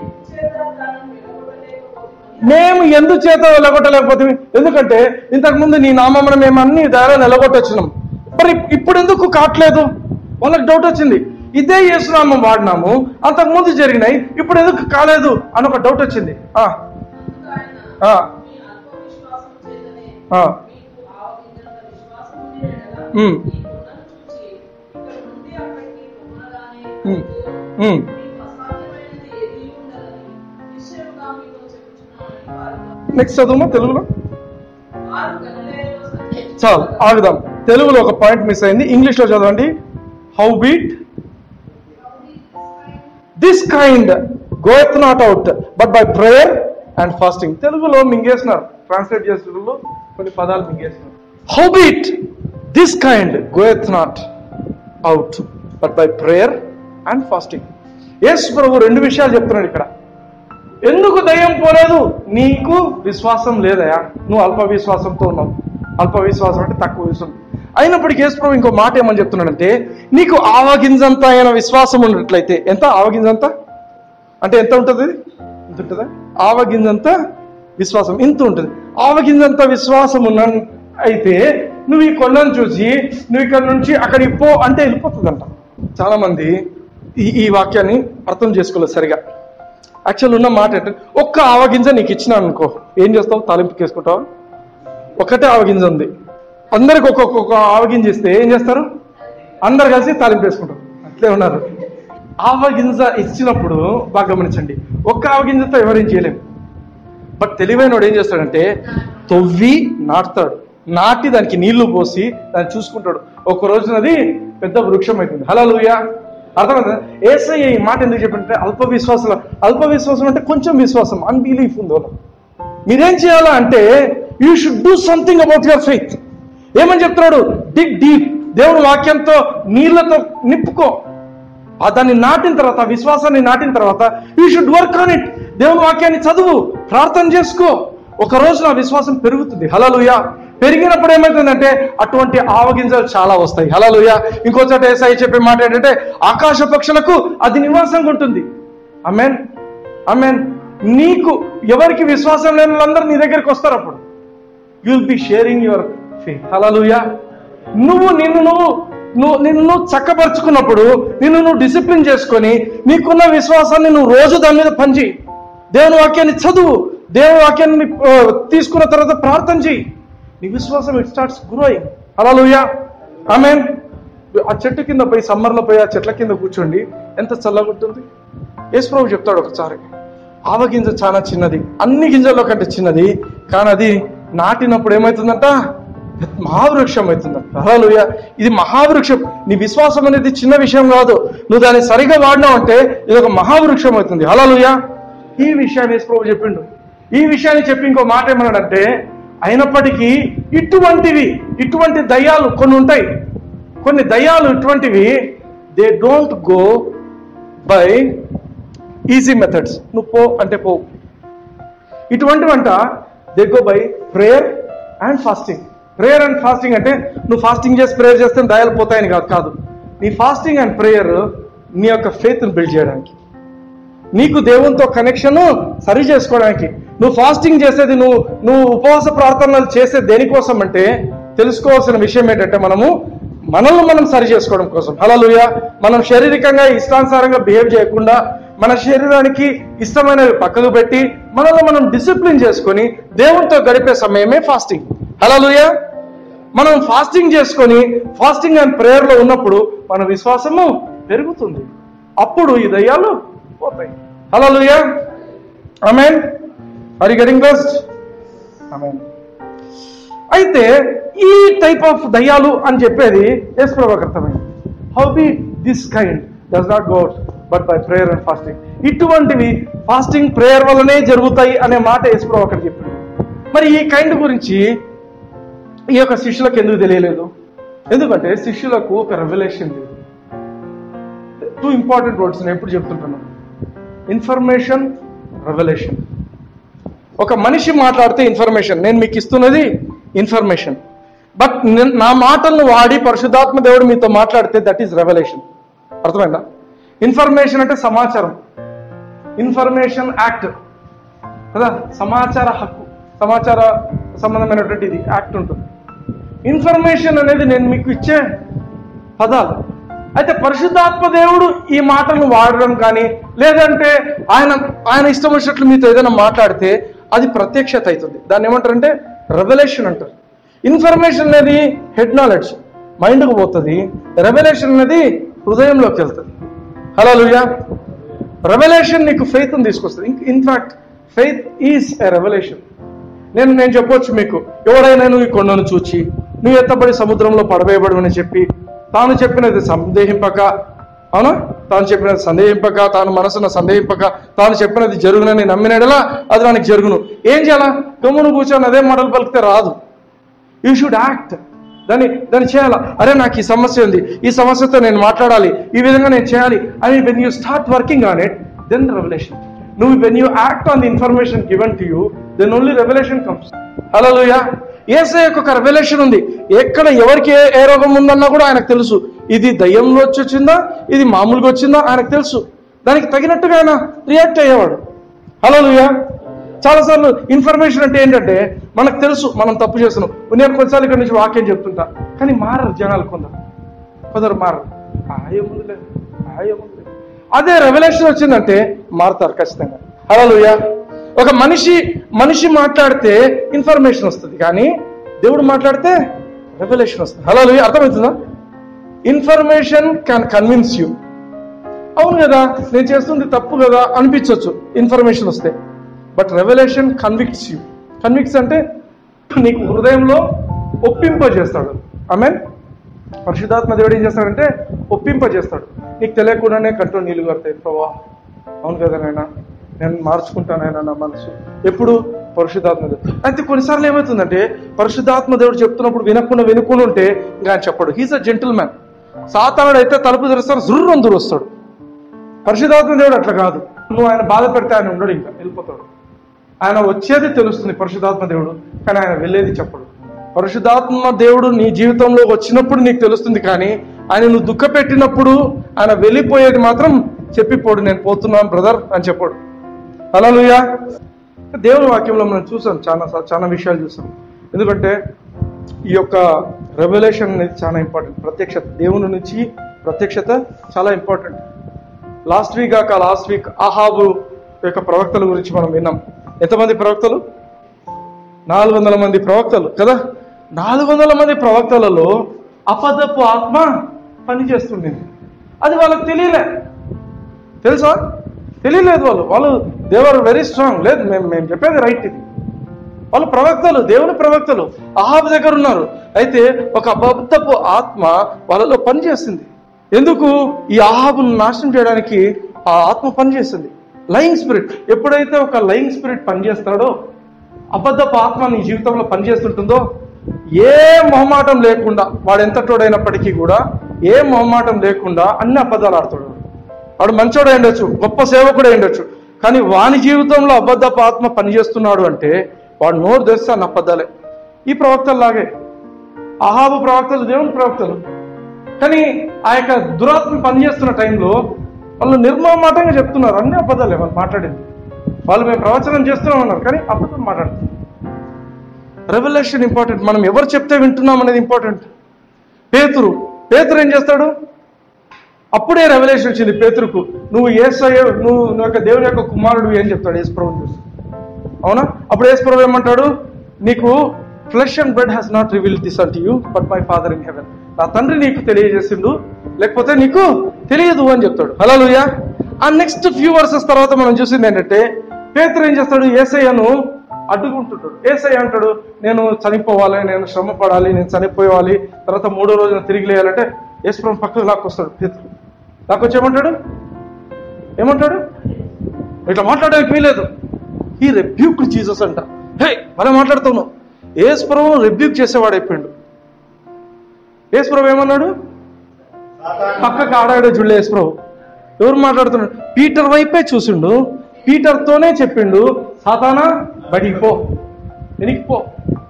మేము మేము ఎందుచేత దానిని విడగొట్టలేకపోతున్నాము? ఎందుచేత వెళ్ళగొట్టలేకపోతే ఎందుకంటే ఇంతకు ముందు నీ నామమున మేము అన్ని దారా నిలగొట్టొచ్చినాం మరి ఇప్పుడు ఎందుకు కావట్లేదు వాళ్ళకి డౌట్ వచ్చింది ఇదే యేసునామం వాడినాము అంతకు ముందు జరిగినాయి ఇప్పుడు ఎందుకు కాలేదు అని ఒక డౌట్ వచ్చింది ఆ, అందుకు ఆయన ఆ, మీ అల్ప విశ్వాసం చేతనే ఆ. మీకు ఆవగింజంత విశ్వాసం ఉంది ఎడల ఉమ్. ఈ కొండను చూచి ఇక్కడ నుండి అక్కడికి పొమ్మనగానే ఉమ్. అదిగో, ఉమ్. మీకు అసాధ్యమైనది ఏదీ ఉండదని నిశ్చయముగా మీతో చెప్పుచున్నానని వారు నెక్స్ట్ చదువుమా తెలుగులో వారు గలిలయలో సంచరించుచుండగా చాలు ఆగుదాం తెలుగులో ఒక పాయింట్ మిస్ అయింది ఇంగ్లీష్లో చదవండి howbeit this kind goeth not out but by prayer and fasting తెలుగులో మింగేసినారు ట్రాన్స్లేట్ చేసిన కొన్ని పదాలు మింగేసినారు howbeit this kind goeth not out but by prayer and fasting యేసు ప్రభు రెండు విషయాలు చెప్తున్నాడు ఇక్కడ ఎందుకు దయ్యం పోలేదు నీకు విశ్వాసం లేదయా నువ్వు అల్ప విశ్వాసంతో ఉన్నావు అల్ప విశ్వాసం అంటే తక్కువ విశ్వాసం అయినప్పటికీ యేసుప్రభు ఇంకో మాట ఏమని చెప్తున్నాడంటే నీకు ఆవగింజంత అయిన విశ్వాసం ఉన్నట్లయితే ఎంత ఆవగింజంత అంటే ఎంత ఉంటుంది ఇది? ఇంత ఉంటుందా ఆవగింజంత విశ్వాసం ఇంత ఉంటుంది ఆవగింజంత విశ్వాసం ఉన్న అయితే నువ్వు ఈ కొండను చూసి నువ్వు ఇక్కడ నుంచి అక్కడికి పో అంటే వెళ్ళిపోతుందంట చాలా మంది ఈ ఈ వాక్యాన్ని అర్థం చేసుకోలేదు సరిగా యాక్చువల్ ఉన్న మాట ఏంటంటే ఒక్క ఆవగింజ నీకు ఇచ్చినాను అనుకో ఏం చేస్తావు తాలింపుకి వేసుకుంటావు ఒకటే ఆవగింజ ఉంది అందరికి ఒక్కొక్క ఒక్కొక్క ఆవగింజ ఇస్తే ఏం చేస్తారు అందరు కలిసి తాలింపు వేసుకుంటారు అట్లే ఉన్నారు ఆవగింజ ఇచ్చినప్పుడు బాగా గమనించండి ఒక్క ఆవగింజతో ఎవరేం చేయలేము బట్ తెలివైన వాడు ఏం చేస్తాడంటే తవ్వి నాటుతాడు నాటి దానికి నీళ్లు పోసి దాన్ని చూసుకుంటాడు ఒక రోజున అది పెద్ద వృక్షం అవుతుంది హలో లూయా అర్థమైందా ఏసయ్య ఈ మాట ఎందుకు చెప్పంటే అల్ప విశ్వాసం అల్ప విశ్వాసం అంటే కొంచెం విశ్వాసం అన్బిలీఫ్ ఉంది వాళ్ళ మీరేం చేయాలా అంటే you should do something about your faith ఏమని చెప్తున్నాడు డిగ్ డీప్ దేవుడు వాక్యంతో నీళ్లతో నింపుకో ఆ దాన్ని నాటిన తర్వాత ఆ విశ్వాసాన్ని నాటిన తర్వాత you should work on it దేవుని వాక్యాన్ని చదువు ప్రార్థన చేసుకో ఒక రోజు నా విశ్వాసం పెరుగుతుంది హలలుయ పెరిగినప్పుడు ఏమవుతుందంటే అటువంటి ఆవగింజలు చాలా వస్తాయి హలలుయ ఇంకో చోట ఏసై చెప్పే మాట ఏంటంటే ఆకాశ పక్షులకు అది నివాసంగా ఉంటుంది అమెన్ అమెన్ నీకు ఎవరికి విశ్వాసం లేని వాళ్ళందరూ నీ దగ్గరికి వస్తారు అప్పుడు you will be sharing your faith హలలుయా నువ్వు నిన్ను నువ్వు నువ్వు నిన్ను నువ్వు చక్కపరుచుకున్నప్పుడు నిన్ను నువ్వు డిసిప్లిన్ చేసుకొని నీకున్న విశ్వాసాన్ని నువ్వు రోజు దాని మీద పనిచేయి దేవుని వాక్యాన్ని చదువు దేవుని వాక్యాన్ని ఆ, తీసుకున్న తర్వాత ప్రార్థన చేయి నీ విశ్వాసం ఇట్ స్టార్ట్స్ గ్రోయింగ్ హలలుయా ఆమెన్ ఆ చెట్టు కింద పోయి సమ్మర్లో పోయి ఆ చెట్ల కింద కూర్చోండి ఎంత చల్లగా ఉంటుంది యేసుప్రభు చెప్తాడు ఒకసారి ఆవగింజ చాలా చిన్నది అన్ని గింజల్లో కంటే చిన్నది కానీ అది నాటినప్పుడు ఏమవుతుందంట మహావృక్షం అవుతుందంట హల్లెలూయా ఇది మహావృక్షం నీ విశ్వాసం అనేది చిన్న విషయం కాదు నువ్వు దాన్ని సరిగా వాడినావు అంటే ఇది ఒక మహావృక్షం అవుతుంది హల్లెలూయా ఈ విషయాన్ని యేసుప్రభు చెప్పిండు ఈ విషయాన్ని చెప్పి ఇంకో మాట ఏమన్నాడంటే అయినప్పటికీ ఇటువంటివి ఇటువంటి దయ్యాలు కొన్ని ఉంటాయి కొన్ని దయ్యాలు ఇటువంటివి they don't go by easy methods నువ్వు పో అంటే పో ఇటువంటివంట they go by prayer and fasting prayer and fasting అంటే నువ్వు ఫాస్టింగ్ చేసి ప్రేయర్ చేస్తే దయాలు పోతాయని కాదు కాదు నీ ఫాస్టింగ్ అండ్ ప్రేయర్ నీ యొక్క ఫెయిత్ని బిల్డ్ చేయడానికి నీకు దేవునితో కనెక్షన్ సరి చేసుకోవడానికి నువ్వు ఫాస్టింగ్ చేసేది నువ్వు నువ్వు ఉపవాస ప్రార్థనలు చేసే దేనికోసం అంటే తెలుసుకోవాల్సిన విషయం ఏంటంటే మనము మనల్ని మనం సరి చేసుకోవడం కోసం హలలుయ మనం శారీరకంగా ఇష్టానుసారంగా బిహేవ్ చేయకుండా మన శరీరానికి ఇష్టమైనవి పక్కకు పెట్టి మనల్ని మనం డిసిప్లిన్ చేసుకొని దేవునితో గడిపే సమయమే ఫాస్టింగ్ హలలుయ మనం ఫాస్టింగ్ చేసుకొని ఫాస్టింగ్ అండ్ ప్రేయర్లో ఉన్నప్పుడు మన విశ్వాసము పెరుగుతుంది అప్పుడు ఈ దయ్యాలు పోతాయి హలోలుయ అమెన్ ఆర్ గెటింగ్ బెస్ట్ అమెన్ అయితే ఈ టైప్ ఆఫ్ దయ్యాలు అని చెప్పేది యేసుప్రభుకి అర్థమైంది howbeit this kind does not go but by prayer and fasting ఇటువంటివి ఫాస్టింగ్ ప్రేయర్ వల్లనే జరుగుతాయి అనే మాట యేసుప్రభు అక్కడ చెప్పింది మరి ఈ కైండ్ గురించి ఈ యొక్క శిష్యులకు ఎందుకు తెలియలేదు ఎందుకంటే శిష్యులకు ఒక రెవల్యూషన్ లేదు టూ ఇంపార్టెంట్ వర్డ్స్ నేను ఎప్పుడు చెప్తుంటున్నాను ఇన్ఫర్మేషన్ రెవల్యూషన్ ఒక మనిషి మాట్లాడితే ఇన్ఫర్మేషన్ నేను మీకు ఇస్తున్నది ఇన్ఫర్మేషన్ బట్ నా మాటలను వాడి పరిశుద్ధాత్మ దేవుడు మీతో మాట్లాడితే దట్ ఈస్ రెవల్యూషన్ అర్థమైందా ఇన్ఫర్మేషన్ అంటే సమాచారం ఇన్ఫర్మేషన్ యాక్ట్ కదా సమాచార హక్కు సమాచార సంబంధమైనటువంటి ఇది యాక్ట్ ఉంటుంది ఇన్ఫర్మేషన్ అనేది నేను మీకు ఇచ్చే పదాలు అయితే పరిశుద్ధాత్మ దేవుడు ఈ మాటలను వాడడం కానీ లేదంటే ఆయన ఆయన ఇష్టం వచ్చినట్లు మీతో ఏదైనా మాట్లాడితే అది ప్రత్యక్షత అవుతుంది దాన్ని ఏమంటారంటే రెవల్యూషన్ అంటారు ఇన్ఫర్మేషన్ అనేది హెడ్ నాలెడ్జ్ మైండ్కి పోతుంది రెవల్యూషన్ అనేది హృదయంలోకి వెళ్తుంది హలో లూయా రెవల్యూషన్ నీకు ఫెయిత్ తీసుకొస్తుంది in fact faith is a revelation నేను నేను చెప్పొచ్చు మీకు ఎవడైనా నువ్వు ఈ కొండను చూచి నువ్వు ఎత్తబడి సముద్రంలో పడవేయబడమని చెప్పి తాను చెప్పినది సందేహింపక అవునా తాను చెప్పినది సందేహింపక తాను మనసున సందేహింపక తాను చెప్పినది జరుగునని నమ్మినడలా అది నాకు జరుగును ఏం చేయాలా గమ్మును కూర్చొని అదే మాటలు పలికితే రాదు యూ షుడ్ యాక్ట్ దాన్ని దాన్ని చేయాలా అరే నాకు ఈ సమస్య ఉంది ఈ సమస్యతో నేను మాట్లాడాలి ఈ విధంగా నేను చేయాలి అని when you start working on it then revelation నువ్వు when you act on the information given to you then only revelation comes hallelujah ఏసే ఒక రెవల్యూషన్ ఉంది ఎక్కడ ఎవరికి ఏ ఏ రోగం ఉందన్నా కూడా ఆయనకు తెలుసు ఇది దయ్యంలో వచ్చి వచ్చిందా ఇది మామూలుగా వచ్చిందా ఆయనకు తెలుసు దానికి తగినట్టుగా ఆయన రియాక్ట్ అయ్యేవాడు హలో లూయా చాలాసార్లు ఇన్ఫర్మేషన్ అంటే ఏంటంటే మనకు తెలుసు మనం తప్పు చేస్తున్నాం నేను కొన్నిసార్లు ఇక్కడ నుంచి వాక్యం చెప్తుంటా కానీ మారరు జనాలు కొందరు కొందరు మారరు ఆ ఏముందిలే ఆ ఏముందిలే అదే రెవల్యూషన్ వచ్చిందంటే మారుతారు ఖచ్చితంగా హలో ఒక మనిషి మనిషి మాట్లాడితే ఇన్ఫర్మేషన్ వస్తుంది కానీ దేవుడు మాట్లాడితే రెవల్యూషన్ వస్తుంది హలో అర్థమవుతుందా ఇన్ఫర్మేషన్ క్యాన్ కన్విన్స్ యూ అవును కదా నేను చేస్తుంది తప్పు కదా అనిపించవచ్చు ఇన్ఫర్మేషన్ వస్తే but revelation convicts you convicts అంటే నీకు హృదయంలో ఒప్పింపజేస్తాడు ఆమెన్ పరిశుద్ధాత్మ దేవుడు ఏం చేస్తాడంటే ఒప్పింపజేస్తాడు నీకు తెలియకుండానే కంట్రోల్ నీళ్ళు కడతాయి ప్రభా అవును కదా నాయన నేను మార్చుకుంటానైనా నా మనసు ఎప్పుడు పరిశుద్ధాత్మ దేవుడు అయితే కొన్నిసార్లు ఏమవుతుందంటే పరిశుద్ధాత్మ దేవుడు చెప్తున్నప్పుడు వినకుండా వినుకుండా ఉంటే ఇంకా ఆయన చెప్పడు హీస్ అ జెంటిల్ మ్యాన్ సాతానుడు అయితే తలుపు తెరుస్తాడు జుర్రం వస్తాడు పరిశుద్ధాత్మ దేవుడు అట్లా కాదు నువ్వు ఆయన బాధ పెడితే ఆయన ఉండడు ఇంకా వెళ్ళిపోతాడు ఆయన వచ్చేది తెలుస్తుంది పరిశుద్ధాత్మ దేవుడు కానీ ఆయన వెళ్ళేది చెప్పడు పరిశుద్ధాత్మ దేవుడు నీ జీవితంలో వచ్చినప్పుడు నీకు తెలుస్తుంది కానీ ఆయన నువ్వు దుఃఖ పెట్టినప్పుడు ఆయన వెళ్ళిపోయేది మాత్రం చెప్పిపోడు నేను పోతున్నాను బ్రదర్ అని చెప్పాడు అలా దేవుని వాక్యంలో మనం చూసాం చాలా చాలా విషయాలు చూసాం ఎందుకంటే ఈ యొక్క రెవల్యూషన్ అనేది చాలా ఇంపార్టెంట్ ప్రత్యక్షత దేవుని నుంచి ప్రత్యక్షత చాలా ఇంపార్టెంట్ లాస్ట్ వీక్ కాక లాస్ట్ వీక్ ఆహాబు యొక్క ప్రవక్తల గురించి మనం విన్నాం ఎంతమంది ప్రవక్తలు నాలుగు వందల మంది ప్రవక్తలు కదా నాలుగు వందల మంది ప్రవక్తలలో అపదపు ఆత్మ పనిచేస్తుండేది అది వాళ్ళకి తెలియలే తెలుసా తెలియలేదు వాళ్ళు వాళ్ళు దేవర్ వెరీ స్ట్రాంగ్ లేదు మేము మేము చెప్పేది రైట్ ఇది వాళ్ళు ప్రవక్తలు దేవుని ప్రవక్తలు అహాబు దగ్గర ఉన్నారు అయితే ఒక అబద్ధపు ఆత్మ వాళ్ళలో పనిచేస్తుంది ఎందుకు ఈ అహాబును నాశనం చేయడానికి ఆ ఆత్మ పనిచేస్తుంది లయింగ్ స్పిరిట్ ఎప్పుడైతే ఒక లయింగ్ స్పిరిట్ పనిచేస్తాడో అబద్ధపు ఆత్మ నీ జీవితంలో పనిచేస్తుంటుందో ఏ మొహమాటం లేకుండా వాడు ఎంత తోడైనప్పటికీ కూడా ఏ మొహమాటం లేకుండా అన్ని అబద్ధాలు ఆడుతాడు వాడు మంచోడే ఉండొచ్చు గొప్ప సేవకుడే ఉండొచ్చు కానీ వాని జీవితంలో అబద్ధపు ఆత్మ పనిచేస్తున్నాడు అంటే వాడు నోరు తెస్తే అన్న అబద్ధాలే ఈ ప్రవక్తల్లాగే అహాబు ప్రవక్తలు దేవుని ప్రవక్తలు కానీ ఆ యొక్క దురాత్మ పనిచేస్తున్న టైంలో వాళ్ళు నిర్మమాటంగా చెప్తున్నారు అన్ని అబద్ధాలే వాళ్ళు మాట్లాడింది వాళ్ళు మేము ప్రవచనం చేస్తున్నాం అన్నారు కానీ అబద్ధం మాట్లాడుతున్నారు రెవల్యూషన్ ఇంపార్టెంట్ మనం ఎవరు చెప్తే వింటున్నాం అనేది ఇంపార్టెంట్ పేతురు పేతురు ఏం చేస్తాడు అప్పుడే రెవల్యూషన్ వచ్చింది పేతురుకు నువ్వు ఏసయ్య నువ్వు నువ్వు యొక్క దేవుని యొక్క కుమారుడు ఏం చెప్తాడు యేసు ప్రభు చూసి అవునా అప్పుడు యేసు ప్రభు ఏమంటాడు నీకు flesh and blood has not reveal this unto you but my father in heaven నా తండ్రి నీకు తెలియజేసిండు లేకపోతే నీకు తెలియదు అని చెప్తాడు హలో లూయా ఆ నెక్స్ట్ ఫ్యూ వర్సెస్ తర్వాత మనం చూసింది ఏంటంటే పేతురు ఏం చేస్తాడు ఏసయ్యను అడ్డుకుంటుంటాడు ఏసయ్య అంటాడు నేను చనిపోవాలి నేను శ్రమ పడాలి నేను చనిపోవాలి తర్వాత మూడో రోజున తిరిగి లేయాలంటే యేసుప్రభు పక్కకు లాక్కొస్తాడు పేతురు లాక్కొచ్చి ఏమంటాడు ఏమంటాడు ఇట్లా మాట్లాడడానికి వీలేదు ఈ రెబ్యూక్ జీసస్ అంట హే మనం మాట్లాడుతున్నావు యేసుప్రభు రెబ్యూక్ చేసేవాడు అయిపోయిండు యేసుప్రభు ఏమన్నాడు పక్కకు ఆడాడు జుళ్ళే యేసుప్రభు ఎవరు మాట్లాడుతున్నాడు పీటర్ వైపే చూసిండు పీటర్తోనే చెప్పిండు సాతానా బడికి పో వెనక్కి పో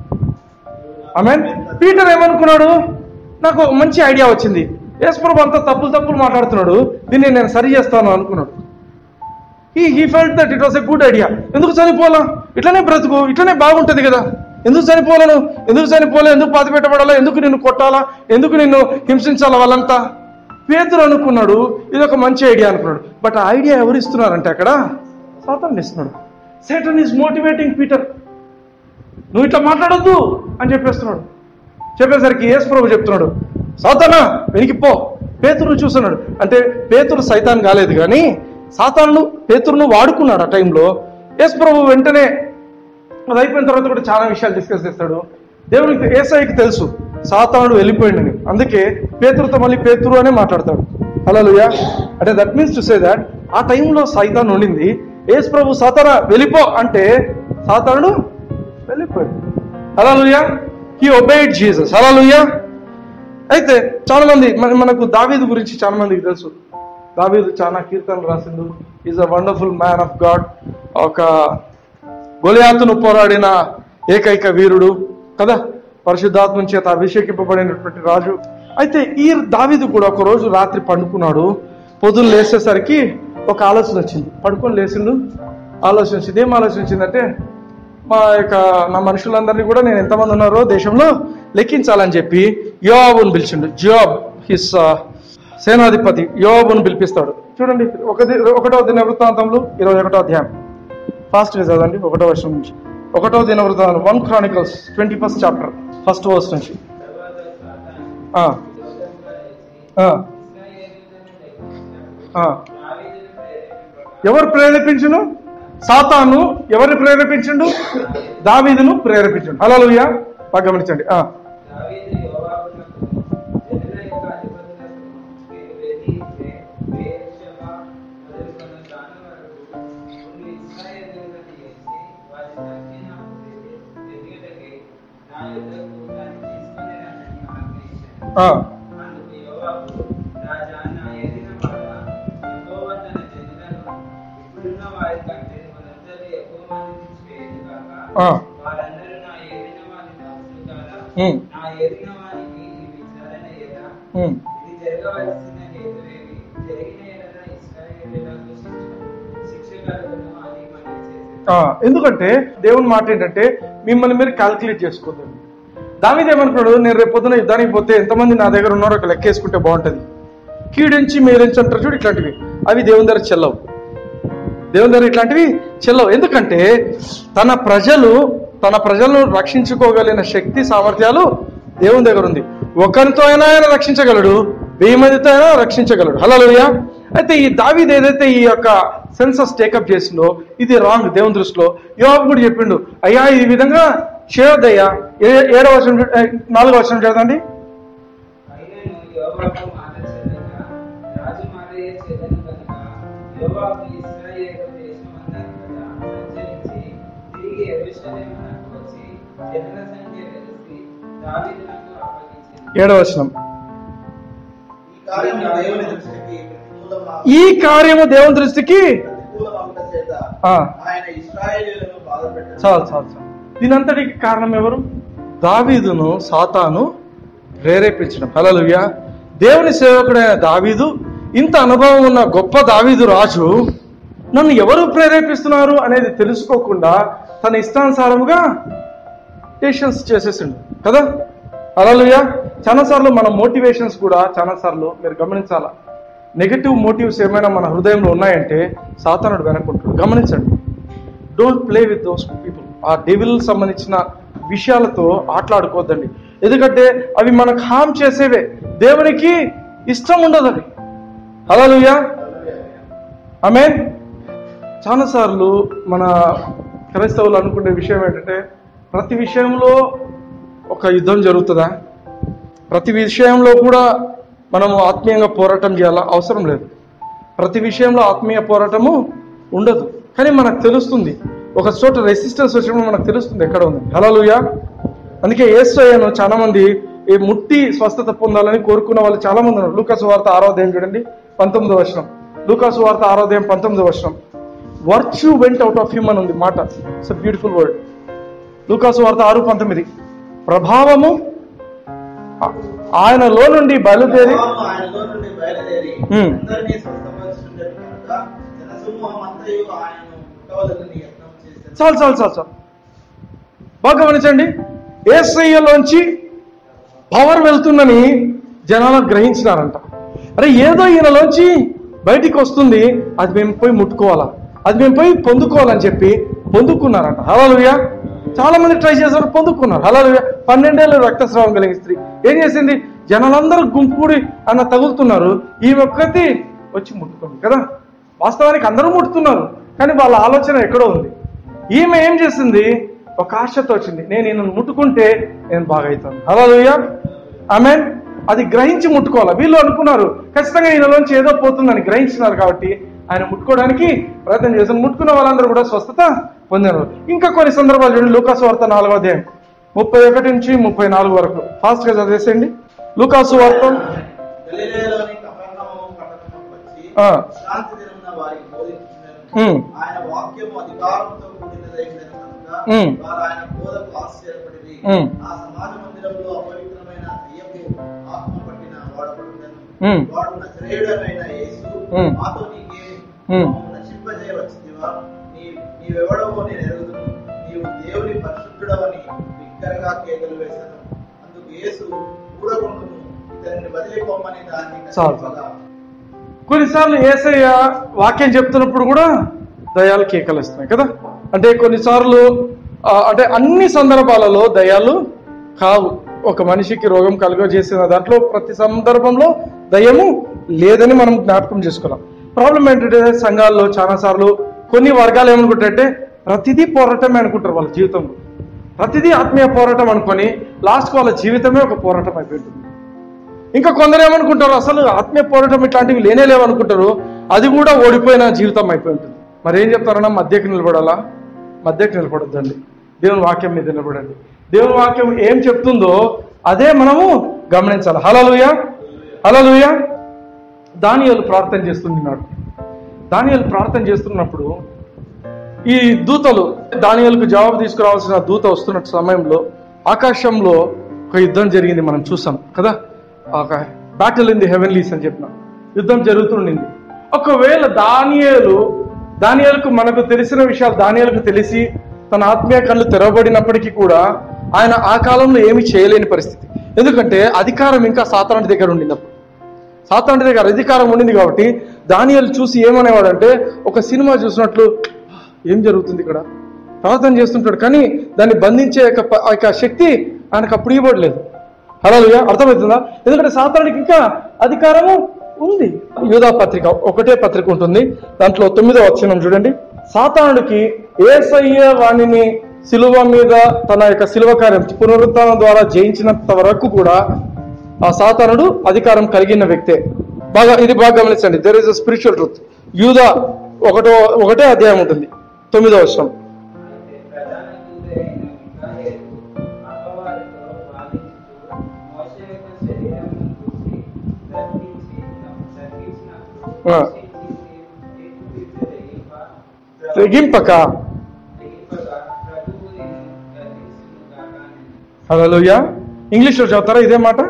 ఆమె పీటర్ ఏమనుకున్నాడు నాకు ఒక మంచి ఐడియా వచ్చింది యేసుప్రభు అంతా తప్పులు తప్పులు మాట్లాడుతున్నాడు దీన్ని నేను సరి చేస్తాను అనుకున్నాడు ఈ he felt that it was a good idea ఎందుకు చనిపోలా ఇట్లనే బ్రతుకు ఇట్లనే బాగుంటది కదా ఎందుకు చనిపోలేను ఎందుకు చనిపోలే ఎందుకు పాతి పెట్టబడాలా ఎందుకు నిన్ను కొట్టాలా ఎందుకు నిన్ను హింసించాలా వాళ్ళంతా పేతురు అనుకున్నాడు ఇది ఒక మంచి ఐడియా అనుకున్నాడు బట్ ఆ ఐడియా ఎవరు ఇస్తున్నారంటే అక్కడ సాతాన్ ఇస్తున్నాడు సేటన్ ఈజ్ మోటివేటింగ్ పీటర్ నువ్వు ఇట్లా మాట్లాడొద్దు అని చెప్పేస్తున్నాడు చెప్పేసరికి యేసు ప్రభు చెప్తున్నాడు సాతానా వెనికి పో పేతురు చూస్తున్నాడు అంటే పేతురు సైతాన్ కాలేదు కానీ సాతాను పేతురును వాడుకున్నాడు ఆ టైంలో యేసు ప్రభు వెంటనే అది అయిపోయిన తర్వాత కూడా చాలా విషయాలు డిస్కస్ చేస్తాడు దేవునికి ఏసఐకి తెలుసు సాతానుడు వెళ్ళిపోయిండని అందుకే పేతురుతో మళ్ళీ పేతురు అనే మాట్లాడతాడు హలోయా అంటే that means to say that ఆ టైంలో సైతాన్ ఉండింది యేసు ప్రభు సాతాన వెళ్ళిపో అంటే సాతానుడు వెళ్ళిపోయాడు హలోయా హీ ఒబేడ్ జీసస్ హలోయా అయితే చాలా మంది మన మనకు దావీదు గురించి చాలా మందికి తెలుసు దావీదు చాలా కీర్తనలు రాసిండు is a wonderful man of God ఒక గొలియాతును పోరాడిన ఏకైక వీరుడు కదా పరిశుద్ధాత్మ చేత అభిషేకింపబడినటువంటి రాజు అయితే ఈ దావీదు కూడా ఒక రోజు రాత్రి పండుకున్నాడు పొద్దున్న లేచేసరికి ఒక ఆలోచన వచ్చింది పడుకొని లేచిండు ఆలోచన వచ్చింది ఏం ఆలోచన వచ్చిందంటే మా యొక్క నా మనుషులందరినీ కూడా నేను ఎంతమంది ఉన్నారో దేశంలో లెక్కించాలని చెప్పి యోబుని పిలిచిండు జోబ్ హిస్ సేనాధిపతి యోబుని పిలిపిస్తాడు చూడండి ఒక ఒకటో దిన వృత్తాంతంలో ఇరవై ఒకటో అధ్యాయం ఫాస్ట్గా చదవండి ఒకటో వర్షం నుంచి ఒకటో దిన వృత్తాంతం one chronicles twenty first chapter first verse నుంచి ఆ, ఆ, ఆ. ఎవరు ప్రేరేపించును సాతాను ఎవరిని ప్రేరేపించిండు దావీదును ప్రేరేపించండు అలా బాగా గమనించండి ఆ, దావీదు యోవాబునకు జనుల యొక్క అధిపతులకు మీరు వెళ్ళి బే- బెయేర్షెబా మొదలుకొని దాని వరకు కొన్ని ఇశ్రాయేలీయులను చేసి వారి సంఖ్య నాకు తెలి- తెలియుటకై నా యొద్దకు దాన్ని తీసుకొని రమ్మని ఆజ్ఞయించాను. ఆ, అందుకు యోవాబు, రాజా నా ఏలిన వాడా, యెహోవా తన జనులను ఇప్పుడున్న వారి కంటే మనందరూ ఎక్కువ మందిని చేయదు కాక ఆ. వారందరూ నా ఏలిన వారిని నమ్ముతారా ఉమ్, నా ఏలిన వారికి ఈ విచారణ ఏదా ఉమ్. ఇది జరగవలసిన హేతువేమి జరిగిన ఎడల ఇశ్రాయేలీయులకు శిక్ష శిక్ష కలుగును అని మనవి చేశారు ఆ, ఎందుకంటే దేవుని మాట ఏంటంటే మిమ్మల్ని మీరు క్యాల్కులేట్ చేసుకోవద్దు దావీదు ఏమనుకున్నాడు నేను రేపు పొద్దున యుద్ధానికి పోతే ఎంతమంది నా దగ్గర ఉన్నారో ఒక లెక్క వేసుకుంటే బాగుంటది కీడించి మీరించి అంటారు చూడు ఇట్లాంటివి అవి దేవుని దగ్గర చెల్లవు దేవుని దగ్గర ఇట్లాంటివి చెల్లవు ఎందుకంటే తన ప్రజలు తన ప్రజలను రక్షించుకోగలిగిన శక్తి సామర్థ్యాలు దేవుని దగ్గర ఉంది ఒకరితో అయినా ఆయన రక్షించగలడు వెయ్యి మందితో అయినా రక్షించగలడు హలోయ అయితే ఈ దావీద్ ఏదైతే ఈ యొక్క సెన్సస్ టేకప్ చేసిందో ఇది రాంగ్ దేవుని దృష్టిలో యోగ కూడా చెప్పిండు అయ్యా ఈ విధంగా చేయొద్దయ్యా ఏ- ఏడవ వర్షం నాలుగో వర్షం చదవండి అయినను యోవాబు మాట చెల్లక రాజు మాటయే చెల్లెను కనుక యోవాబు ఇశ్రాయేలు దేశమందంతటా సంచరించి తిరిగి యెరూషలేమునకు వచ్చి జనుల సంఖ్య వెలిసి దావీదునకు అప్పగించింది ఏడవ వచనం ఈ కార్యము దేవుని దృష్టికి ప్రతికూలమా- ఈ కార్యము దేవుని దృష్టికి ప్రతికూలమగుట చేత ఆ. ఆయన ఇశ్రాయేలీయులను బాధపెట్టాడు చాలు చాలు చాలు దీనంతటికి కారణం ఎవరు దావీదును సాతాను ప్రేరేపించడం హల్లెలూయా దేవుని సేవకుడైన దావీదు ఇంత అనుభవం ఉన్న గొప్ప దావీదు రాజు నన్ను ఎవరు ప్రేరేపిస్తున్నారు అనేది తెలుసుకోకుండా తన ఇష్టానుసారముగా డెసిషన్స్ చేసేసిండు కదా హల్లెలూయా చాలాసార్లు మన మోటివేషన్స్ కూడా చాలాసార్లు మీరు గమనించాలా నెగటివ్ మోటివ్స్ ఏమైనా మన హృదయంలో ఉన్నాయంటే సాతానుడు వెనకుంటాడు గమనించండి don't play with those people ఆ డెవిల్ సంబంధించిన విషయాలతో ఆటలాడుకోవద్దండి ఎందుకంటే అవి మనకు హామ్ చేసేవే దేవునికి ఇష్టం ఉండదు అది హలోయా ఆమె చాలాసార్లు మన క్రైస్తవులు అనుకునే విషయం ఏంటంటే ప్రతి విషయంలో ఒక యుద్ధం జరుగుతుందా ప్రతి విషయంలో కూడా మనము ఆత్మీయంగా పోరాటం చేయాలా అవసరం లేదు ప్రతి విషయంలో ఆత్మీయ పోరాటము ఉండదు కానీ మనకు తెలుస్తుంది ఒక చోట రెసిస్టెన్స్ వచ్చినప్పుడు మనకు తెలుస్తుంది ఎక్కడ ఉంది హలోలుయా అందుకే ఏసయ్యను చాలా మంది ఈ ముట్టి స్వస్థత పొందాలని కోరుకున్న వాళ్ళు చాలా మంది ఉన్నారు లూకాసు వార్త ఆరోదయం చూడండి పంతొమ్మిదో వర్షం లూకాసు వార్త ఆరోదయం పంతొమ్మిదో వర్షం virtue went out of human ఉంది మాట ఇట్స్ బ్యూటిఫుల్ వర్డ్ లూకాసు వార్త ఆరు పంతొమ్మిది ప్రభావము ఆ- ఆయనలో నుండి బయలుదేరి ప్రభావం ఆయనలో నుండి బయలుదేరి Hmm. అందరినీ స్వస్థపరుచుండెను కనుక జనసమూహం అంతయు ఆయనను ముట్టవలలని యత్నం చేశారు చాలు చాలు చాలు చాలు బాగా గమనించండి ఏసయ్యలోంచి పవర్ వెళ్తుందని జనాలు గ్రహించినారంట అరే ఏదో ఈయనలోంచి బయటికి వస్తుంది అది మేము పోయి ముట్టుకోవాలా అది మేము పోయి పొందుకోవాలని చెప్పి పొందుకున్నారంట హలోలుగా చాలా మంది ట్రై చేశారు పొందుకున్నారు హలోలుగా పన్నెండేళ్ళు రక్తస్రావం కలిగిన స్త్రీ ఏం చేసింది జనాలందరూ గుంపుడి అన్న తగులుతున్నారు ఈ ఒక్కటి వచ్చి ముట్టుకుంది కదా వాస్తవానికి అందరూ ముట్టుతున్నారు కానీ వాళ్ళ ఆలోచన ఎక్కడో ఉంది ఈమె ఏం చేసింది ఒక ఆశతో వచ్చింది నేను ఈయనను ముట్టుకుంటే నేను బాగా అవుతాను హలోలుగా ఆమె అది గ్రహించి ముట్టుకోవాలి వీళ్ళు అనుకున్నారు ఖచ్చితంగా ఈయనలోంచి ఏదో పోతుందని గ్రహించినారు కాబట్టి ఆయన ముట్టుకోవడానికి ప్రయత్నం చేశారు ముట్టుకున్న వాళ్ళందరూ కూడా స్వస్థత పొందారు ఇంకా కొన్ని సందర్భాలు చూడండి లూకాసు వార్త నాలుగో అధ్యాయం ముప్పై ఒకటి నుంచి ముప్పై నాలుగు వరకు ఫాస్ట్ గా చదివేసేయండి లూకాసు వార్త గలిలయలోని కపెర్నహూము పట్టణమునకు వచ్చి ఆ. శాంతి దినమున వారికి బోధించుచుండెను. ఉమ్, ఆయన వాక్యము అధికారంతో కూడినదైనది కనుక ఉమ్. వారు ఆయన బోధకు ఆశ్చర్యపడిరి ఉమ్. ఆ సమాజ మందిరంలో అపవిత్రమైన దెయ్యపు ఆత్మ పట్టిన వాడబడుండెను ఉమ్. వాడు నజరేయుడనైన యేసు ఉమ్. మాతో నీకే ఉమ్. నశింపజేయవచ్చుదివా నీ నీవెవడవో నేను ఎరుగుదును నీవు దేవుని పరిశుద్ధుడవని బిగ్గరగా కేకలు వేశాను అందుకు యేసు ఊరకుండును ఇతనిని వదిలిపోమని దాన్ని చాలు. నశింపగా కొన్నిసార్లు ఏసయ్య వాక్యం చెప్తున్నప్పుడు కూడా దయాలు కేకలు వస్తున్నాయి కదా అంటే కొన్నిసార్లు ఆ, అంటే అన్ని సందర్భాలలో దయాలు కావు ఒక మనిషికి రోగం కలుగజేసిన దాంట్లో ప్రతి సందర్భంలో దయము లేదని మనం జ్ఞాపకం చేసుకోవాలి ప్రాబ్లం ఏంటంటే సంఘాల్లో చాలా సార్లు కొన్ని వర్గాలు ఏమనుకుంటారంటే ప్రతిదీ పోరాటమే అనుకుంటారు వాళ్ళ జీవితంలో ప్రతిదీ ఆత్మీయ పోరాటం అనుకొని లాస్ట్కి వాళ్ళ జీవితమే ఒక పోరాటం అయిపోయింటుంది ఇంకా కొందరు ఏమనుకుంటారు అసలు ఆత్మీయ పోరాటం ఇట్లాంటివి లేనే లేవనుకుంటారు అది కూడా ఓడిపోయిన జీవితం అయిపోయి ఉంటుంది మరి ఏం చెప్తారన్నా మధ్యకి నిలబడాలా మధ్యకి నిలబడొద్దండి దేవుని వాక్యం మీద నిలబడండి దేవుని వాక్యం ఏం చెప్తుందో అదే మనము గమనించాలి హలలుయ హలలుయ దానియాలు ప్రార్థన చేస్తున్నాడు దానియాలు ప్రార్థన చేస్తున్నప్పుడు ఈ దూతలు దానియాలకు జవాబు తీసుకురావాల్సిన దూత వస్తున్న సమయంలో ఆకాశంలో ఒక యుద్ధం జరిగింది మనం చూసాం కదా ఒక బ్యాటిల్ ఇన్ ది హెవెన్లీస్ అని చెప్పిన యుద్ధం జరుగుతుండింది ఒకవేళ దానియేలు దానియాలకు మనకు తెలిసిన విషయాలు దానియాలకు తెలిసి తన ఆత్మీయ కళ్ళు తెరవబడినప్పటికీ కూడా ఆయన ఆ కాలంలో ఏమీ చేయలేని పరిస్థితి ఎందుకంటే అధికారం ఇంకా సాతానుడి దగ్గర ఉండింది అప్పుడు సాతానుడి దగ్గర అధికారం ఉండింది కాబట్టి దానియాలు చూసి ఏమనేవాడంటే ఒక సినిమా చూసినట్లు ఏం జరుగుతుంది ఇక్కడ ప్రార్థన చేస్తుంటాడు కానీ దాన్ని బంధించే యొక్క ప- ఆ యొక్క శక్తి ఆయనకు అప్పుడు ఇవ్వట్లేదు హలో అర్థమవుతుందా ఎందుకంటే సాతానుడికి ఇంకా అధికారము ఉంది యూదా పత్రిక ఒకటే పత్రిక ఉంటుంది దాంట్లో తొమ్మిదో వచ్చినం చూడండి సాతానుడికి ఏసయ్య వాణిని శిలువ మీద తన యొక్క శిలువ కార్యం పునరుత్థానం ద్వారా జయించినంత వరకు కూడా ఆ సాతానుడు అధికారం కలిగిన వ్యక్తే బాగా ఇది బాగా గమనించండి there is a spiritual truth యూదా ఒకటో ఒకటే అధ్యాయం ఉంటుంది తొమ్మిదో వర్షం అయితే ప్రధాన దూతయైన మిఖాయేలు అపవాదితో వాదించుచు మోషే యొక్క శరీరమును చూసి తగ్గించి తగ్గించినప్పుడు ఆ. తీర్పు తీర్చదగింప తెగింపక తెగింపగా ప్రభువు నిన్ను హలోయ ఇంగ్లీష్లో చదువుతారా ఇదే మాట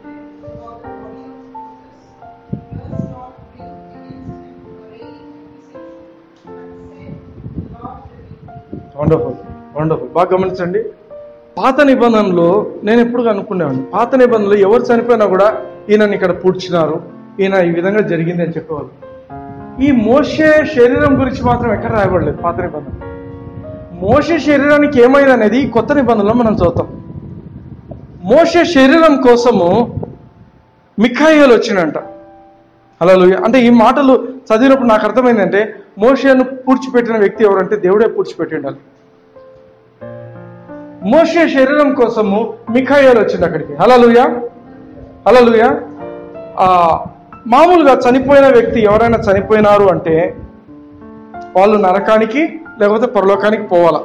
వండర్ఫుల్ వండర్ఫుల్ బాగా గమనించండి పాత నిబంధనలో నేను ఎప్పుడు అనుకునేవాడిని పాత నిబంధనలు ఎవరు చనిపోయినా కూడా ఈయనని ఇక్కడ పూడ్చినారు ఈయన ఈ విధంగా జరిగింది అని చెప్పేవాళ్ళు ఈ మోషే శరీరం గురించి మాత్రం ఎక్కడ రాయబడలేదు పాత నిబంధన మోషే శరీరానికి ఏమైంది అనేది ఈ కొత్త నిబంధనలో మనం చూద్దాం మోషే శరీరం కోసము మిఖాయిలు వచ్చిందంట అలా అంటే ఈ మాటలు చదివినప్పుడు నాకు అర్థమైందంటే మోషేను పూడ్చిపెట్టిన వ్యక్తి ఎవరంటే దేవుడే పూడ్చిపెట్టి ఉండాలి మోషే శరీరం కోసము మిఖాయిలు వచ్చింది అక్కడికి హలలుయా హలలుయా ఆ మామూలుగా చనిపోయిన వ్యక్తి ఎవరైనా చనిపోయినారు అంటే వాళ్ళు నరకానికి లేకపోతే పరలోకానికి పోవాలా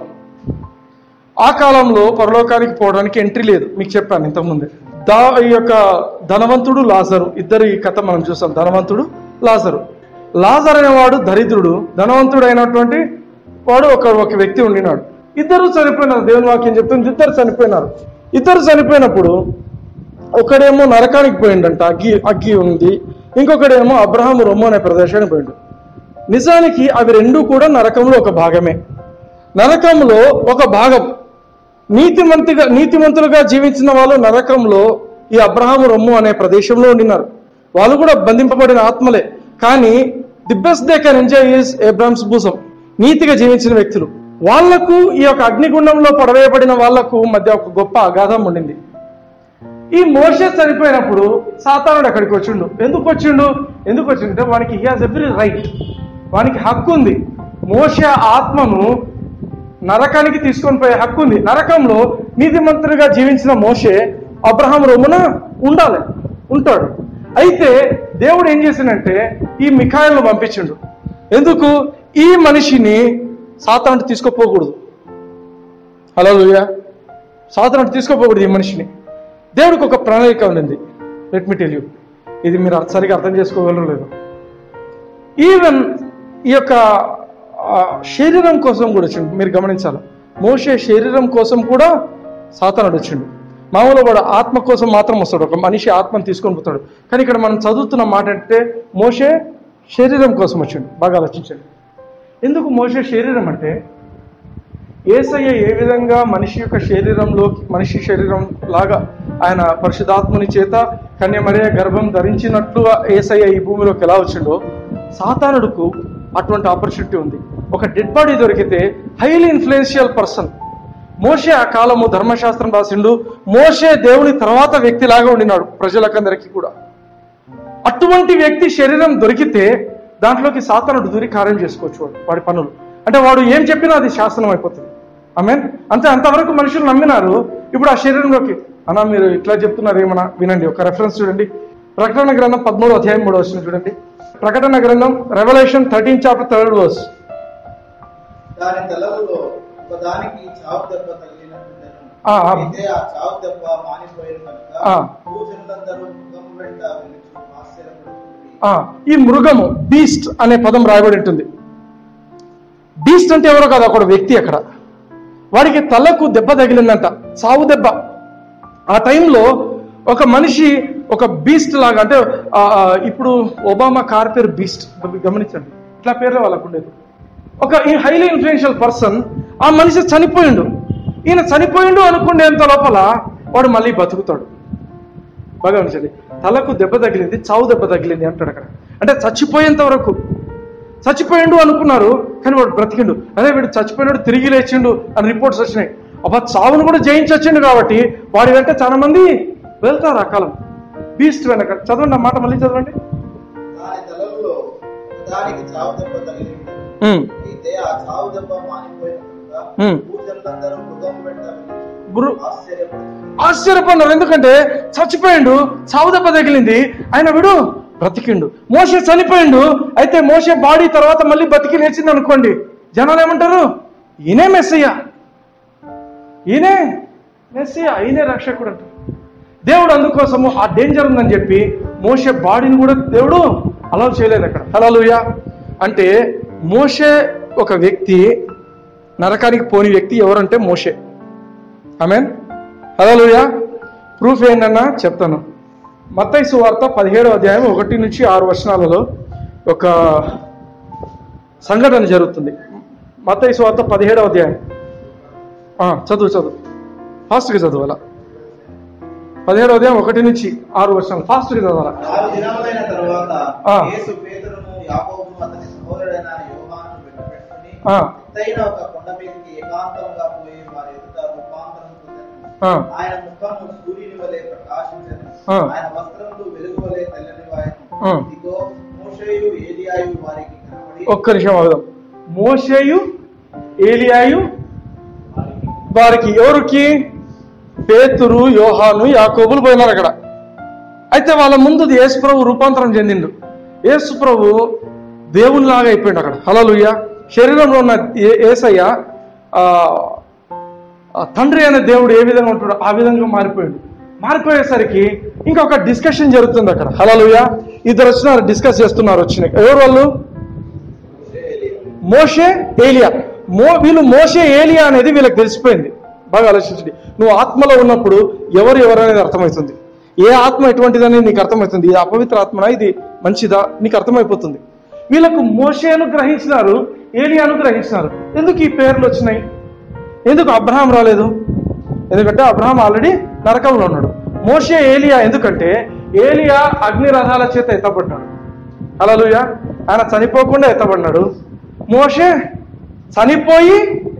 ఆ కాలంలో పరలోకానికి పోవడానికి ఎంట్రీ లేదు మీకు చెప్పాను ఇంతకుముందే దా ఈ యొక్క ధనవంతుడు లాజరు ఇద్దరు ఈ కథ మనం చూసాం ధనవంతుడు లాజరు లాజర్ అనేవాడు దరిద్రుడు ధనవంతుడు అయినటువంటి వాడు ఒక ఒక వ్యక్తి ఉండినాడు ఇద్దరు చనిపోయినారు దేవుని వాక్యం చెప్తుంది ఇద్దరు చనిపోయినారు ఇద్దరు చనిపోయినప్పుడు ఒకడేమో నరకానికి పోయిండంట అగ్గి అగ్గి ఉంది ఇంకొకడేమో అబ్రహాము రొమ్ము అనే ప్రదేశానికి పోయిండు నిజానికి అవి రెండు కూడా నరకంలో ఒక భాగమే నరకంలో ఒక భాగం నీతిమంతిగా నీతిమంతులుగా జీవించిన వాళ్ళు నరకంలో ఈ అబ్రహాము రొమ్ము అనే ప్రదేశంలో ఉండినారు వాళ్ళు కూడా బంధింపబడిన ఆత్మలే కానీ the best they can enjoy is Abraham's bosom నీతిగా జీవించిన వ్యక్తులు వాళ్లకు ఈ యొక్క అగ్నిగుండంలో పడవేయబడిన వాళ్లకు మధ్య ఒక గొప్ప అగాధం ఉండింది ఈ మోషే చనిపోయినప్పుడు సాతానుడు అక్కడికి వచ్చిండు ఎందుకు వచ్చిండు ఎందుకు వచ్చిండంటే వానికి హీ హాజ్ ఎవ్రీ రైట్ వానికి హక్కు ఉంది మోషే ఆత్మను నరకానికి తీసుకొని పోయే హక్కు ఉంది నరకంలో నీతిమంతుడిగా జీవించిన మోషే అబ్రహాం రొమ్మున ఉండాలి ఉంటాడు అయితే దేవుడు ఏం చేసిందంటే ఈ మిఖాయిలను పంపించిండు ఎందుకు ఈ మనిషిని సాతాను తీసుకోపోకూడదు హలో సాతాను తీసుకోపోకూడదు ఈ మనిషిని దేవుడికి ఒక ప్రణాళిక ఉండింది లెట్ మీ టెల్ యూ ఇది మీరు సరిగా అర్థం చేసుకోగలరు లేదు ఈవెన్ ఈ యొక్క ఆ, శరీరం కోసం కూడా వచ్చిండు మీరు గమనించాలి మోసే శరీరం కోసం కూడా సాతానుడు వచ్చిండు మామూలు వాడు ఆత్మ కోసం మాత్రం వస్తాడు ఒక మనిషి ఆత్మను తీసుకొని పోతాడు కానీ ఇక్కడ మనం చదువుతున్న మాట అంటే మోసే శరీరం కోసం వచ్చిండు బాగా ఆలోచించండి ఎందుకు మోసే శరీరం అంటే ఏసయ్య ఏ విధంగా మనిషి యొక్క శరీరంలో మనిషి శరీరం లాగా ఆయన పరిశుధాత్ముని చేత కన్యమరియ గర్భం ధరించినట్లుగా ఏసయ్య ఈ భూమిలోకి ఎలా వచ్చిండో సాతానుడుకు అటువంటి ఆపర్చునిటీ ఉంది ఒక డెడ్ బాడీ దొరికితే హైలీ ఇన్ఫ్లుయెన్షియల్ పర్సన్ మోషే ఆ కాలము ధర్మశాస్త్రం రాసిండు మోషే దేవుని తర్వాత వ్యక్తిలాగా ఉండినాడు ప్రజలకందరికీ కూడా అటువంటి వ్యక్తి శరీరం దొరికితే దాంట్లోకి సాతానుడు దూరి కార్యం చేసుకోవచ్చు వాడు వాడి పనులు అంటే వాడు ఏం చెప్పినా అది శాసనం అయిపోతుంది ఆమె అంతే అంతవరకు మనుషులు నమ్మినారు ఇప్పుడు ఆ శరీరంలోకి అన్నా మీరు ఇట్లా చెప్తున్నారు ఏమన్నా వినండి ఒక రెఫరెన్స్ చూడండి ప్రకటన గ్రంథం పదమూడు అధ్యాయం మూడు వచ్చింది చూడండి ప్రకటన గ్రంథం revelation thirteen chapter third verse దాని తలలో ఒక దానికి చావు దెబ్బ తగిలినట్టుండెను ఆ, ఆ. అయితే ఆ చావు దెబ్బ మానిపోయిన కనుక ఆ. భూజనులందరూ ముఖం వెంట వెలుచు ఆశ్చర్యపడుతుంది ఆ, ఈ మృగము బీస్ట్ అనే పదం రాయబడి ఉంటుంది బీస్ట్ అంటే ఎవరో కాదు అక్కడ వ్యక్తి అక్కడ వాడికి తలకు దెబ్బ తగిలిందంట సావు దెబ్బ ఆ టైంలో ఒక మనిషి ఒక బీస్ట్ లాగా అంటే ఆ, ఆ, ఇప్పుడు ఒబామా కార్ పేరు బీస్ట్ గమనించండి ఇట్లా పేర్లే వాళ్ళకు ఉండేది ఒక హైలీ ఇన్ఫ్లుయెన్షియల్ పర్సన్ ఆ మనిషి చనిపోయిండు ఈయన చనిపోయిండు అనుకునేంత లోపల వాడు మళ్ళీ బతుకుతాడు బాగా ఉంచండి తలకు దెబ్బ తగిలింది చావు దెబ్బ తగిలింది అంటాడు అక్కడ అంటే చచ్చిపోయేంత వరకు చచ్చిపోయిండు అనుకున్నారు కానీ వాడు బ్రతికిండు అదే వీడు చచ్చిపోయినాడు తిరిగి లేచిండు అని రిపోర్ట్స్ వచ్చినాయి అబ్బా చావును కూడా జయించొచ్చిండు కాబట్టి వాడి వెంట చాలా మంది వెళ్తారు ఆ కాలం బీస్ట్ వెనక చదవండి ఆ మాట మళ్ళీ చదవండి దాని తలలో ఒక దానికి చావు దెబ్బ తగిలింది ఉమ్, అయితే ఆ చావు దెబ్బ మానిపోయిన కనుక ఉమ్. భూజనులందరూ మృగం వెంట బృ- వెలుచు ఆశ్చర్యపడుతుంది ఆశ్చర్యపడినారు ఎందుకంటే చచ్చిపోయిండు చావు దెబ్బ తగిలింది ఆయన విడు బ్రతికిండు మోసే చనిపోయిండు అయితే మోసే బాడీ తర్వాత మళ్ళీ బతికి లేచింది అనుకోండి జనాలు ఏమంటారు ఈయనే మెస్సయ్య ఈయనే మెస్సయ్య ఈయనే రక్షకుడు అంటారు దేవుడు అందుకోసము ఆ డేంజర్ ఉందని చెప్పి మోసే బాడీని కూడా దేవుడు అలా చేయలేదు అక్కడ హలోయా అంటే మోసే ఒక వ్యక్తి నరకానికి పోని వ్యక్తి ఎవరంటే మోసే ఆమెన్ హలోయా ప్రూఫ్ ఏంటన్నా చెప్తాను మత్తయి సువార్త పదిహేడవ అధ్యాయం ఒకటి నుంచి ఆరు వచనాలలో ఒక సంఘటన జరుగుతుంది మత్తయి సువార్త పదిహేడవ అధ్యాయం ఆ, చదువు చదువు ఫాస్ట్గా చదువాల పదిహేడవ అధ్యాయం ఒకటి నుంచి ఆరు వచనాలు ఫాస్ట్గా చదవాలా ఆరు దినములైన తరువాత ఆ. యేసు పేతురును యాకోబును అతని సహోదరుడైన యోహాను వెంటబెట్టుకుని ఆ. ఎత్తైన ఒక కొండ మీదకి ఏకాంతంగా పోయి వారి ఎదుట రూపాంతరం పొందెను. ఆ. ఆయన ముఖము సూర్యుని వలె ప్రకాశించను ఆ. ఆయన వస్త్రములు వెలుగు వలె తెల్లని ఆ. ఇదిగో మోషేయు ఏలియాయు వారికి కనబడి ఒక్క నిమిషం ఆగుదాం మోషేయు ఏలియాయు వారికి ఎవరికి పేతురు యోహాను యాకోబులు పోయినారు అక్కడ అయితే వాళ్ళ ముందు యేసుప్రభు రూపాంతరం చెందిండు యేసుప్రభు దేవునిలాగా అయిపోయిండు అక్కడ హలలుయ్య శరీరంలో ఉన్న ఏ- ఏసయ్య ఆ, ఆ తండ్రి అనే దేవుడు ఏ విధంగా ఉంటాడో ఆ విధంగా మారిపోయాడు మారిపోయేసరికి ఇంకొక డిస్కషన్ జరుగుతుంది అక్కడ హలలుయ ఇద్దరు వచ్చినారు డిస్కస్ చేస్తున్నారు వచ్చినాయి ఎవరు వాళ్ళు మోషే ఏలియా మో వీళ్ళు మోషే ఏలియా అనేది వీళ్ళకి తెలిసిపోయింది బాగా ఆలోచించండి నువ్వు ఆత్మలో ఉన్నప్పుడు ఎవరు ఎవరు అనేది అర్థమవుతుంది ఏ ఆత్మ ఎటువంటిదని నీకు అర్థమవుతుంది ఇది అపవిత్ర ఆత్మనా ఇది మంచిదా నీకు అర్థమైపోతుంది వీళ్ళకు మోషేను గ్రహించినారు ఏలియాను గ్రహించినారు ఎందుకు ఈ పేర్లు వచ్చినాయి ఎందుకు అబ్రహాం రాలేదు ఎందుకంటే అబ్రహాం ఆల్రెడీ నరకంలో ఉన్నాడు మోషే ఏలియా ఎందుకంటే ఏలియా అగ్ని రథాల చేత ఎత్తబడ్డాడు అలలుయ ఆయన చనిపోకుండా ఎత్తబడినాడు మోషే చనిపోయి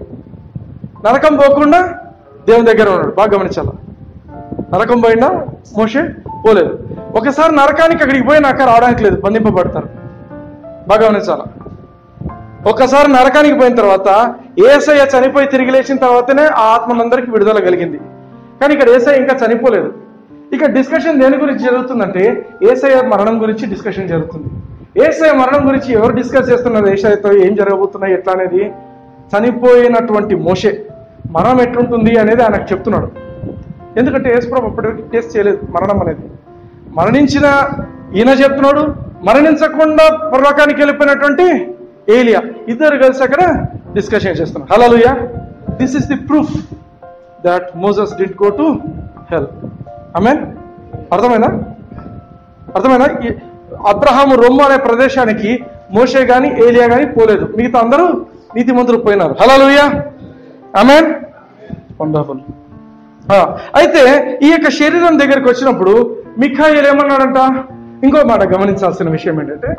నరకం పోకుండా దేవుని దగ్గర ఉన్నాడు బాగా గమనించాల నరకం పోయినా మోషే పోలేదు ఒకసారి నరకానికి అక్కడికి పోయినాక రావడానికి లేదు బంధింపబడతారు బాగా గమనించాల ఒక్కసారి నరకానికి పోయిన తర్వాత ఏసయ్య చనిపోయి తిరిగి లేచిన తర్వాతనే ఆ ఆత్మలందరికీ విడుదల కలిగింది కానీ ఇక్కడ ఏసయ్య ఇంకా చనిపోలేదు ఇక డిస్కషన్ దేని గురించి జరుగుతుందంటే ఏసయ్య మరణం గురించి డిస్కషన్ జరుగుతుంది ఏసయ్య మరణం గురించి ఎవరు డిస్కస్ చేస్తున్నారు ఏసయ్యతో ఏం జరగబోతున్నాయి ఎట్లా అనేది చనిపోయినటువంటి మోషే మరణం ఎట్లుంటుంది అనేది ఆయనకు చెప్తున్నాడు ఎందుకంటే యేసుప్రభు అప్పటివరకు టేస్ట్ చేయలేదు మరణం అనేది మరణించిన ఈయన చెప్తున్నాడు మరణించకుండా పరలోకానికి వెళ్ళిపోయినటువంటి ఏలియా ఇద్దరు కలిసి అక్కడ డిస్కషన్ చేస్తున్నారు hallelujah this is the proof that Moses didn't go to hell amen అర్థమైనా అర్థమైనా ఈ అబ్రహాము రొమ్ము అనే ప్రదేశానికి మోషే గాని ఏలియా గాని పోలేదు మిగతా అందరూ నీతిమంతులు పోయినారు హలోయా అమెన్ వండర్ఫుల్ ఆ, అయితే ఈ యొక్క శరీరం దగ్గరికి వచ్చినప్పుడు మిఖాయిల్ ఏమన్నాడంట ఇంకో మాట గమనించాల్సిన విషయం ఏంటంటే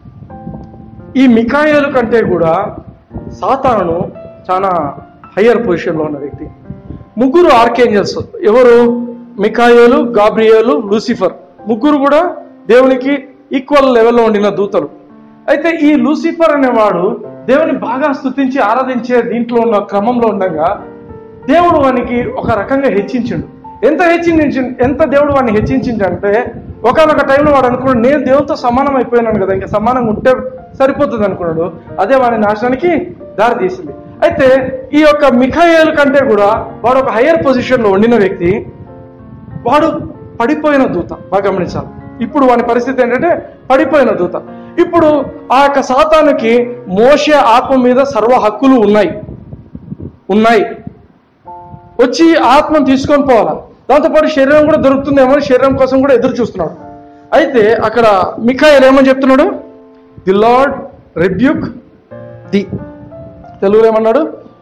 ఈ మిఖాయిలు కంటే కూడా సాతాను చాలా హయ్యర్ పొజిషన్లో ఉన్న వ్యక్తి ముగ్గురు ఆర్కేంజల్స్ ఎవరు మిఖాయేలు గాబ్రియేలు లూసిఫర్ ముగ్గురు కూడా దేవునికి ఈక్వల్ లెవెల్లో ఉండిన దూతలు అయితే ఈ లూసిఫర్ అనేవాడు దేవుని బాగా స్తుతించి ఆరాధించే దీంట్లో ఉన్న క్రమంలో ఉండగా దేవుడు వానికి ఒక రకంగా హెచ్చించిండు ఎంత హెచ్చించి ఎంత దేవుడు వాడిని హెచ్చించిండంటే ఒకనొక టైంలో వాడు అనుకున్నాడు నేను దేవునితో సమానం అయిపోయినాను కదా ఇంకా సమానంగా ఉంటే సరిపోతుంది అనుకున్నాడు అదే వాడి నాశనానికి దారి తీసింది అయితే ఈ యొక్క మిఖాయేలు కంటే కూడా వాడు ఒక హయ్యర్ పొజిషన్ లో ఉండిన వ్యక్తి వాడు పడిపోయిన దూత బాగా గమనించాలి ఇప్పుడు వాని పరిస్థితి ఏంటంటే పడిపోయిన దూత ఇప్పుడు ఆ యొక్క సాతానుకి మోషే ఆత్మ మీద సర్వ హక్కులు ఉన్నాయి ఉన్నాయి వచ్చి ఆత్మను తీసుకొని పోవాలా దాంతోపాటు శరీరం కూడా దొరుకుతుందేమో అని శరీరం కోసం కూడా ఎదురు చూస్తున్నాడు అయితే అక్కడ మిఖాయిల్ ఏమని చెప్తున్నాడు ది లార్డ్ రెబ్యూక్ ది తెలుగులో ఏమన్నాడు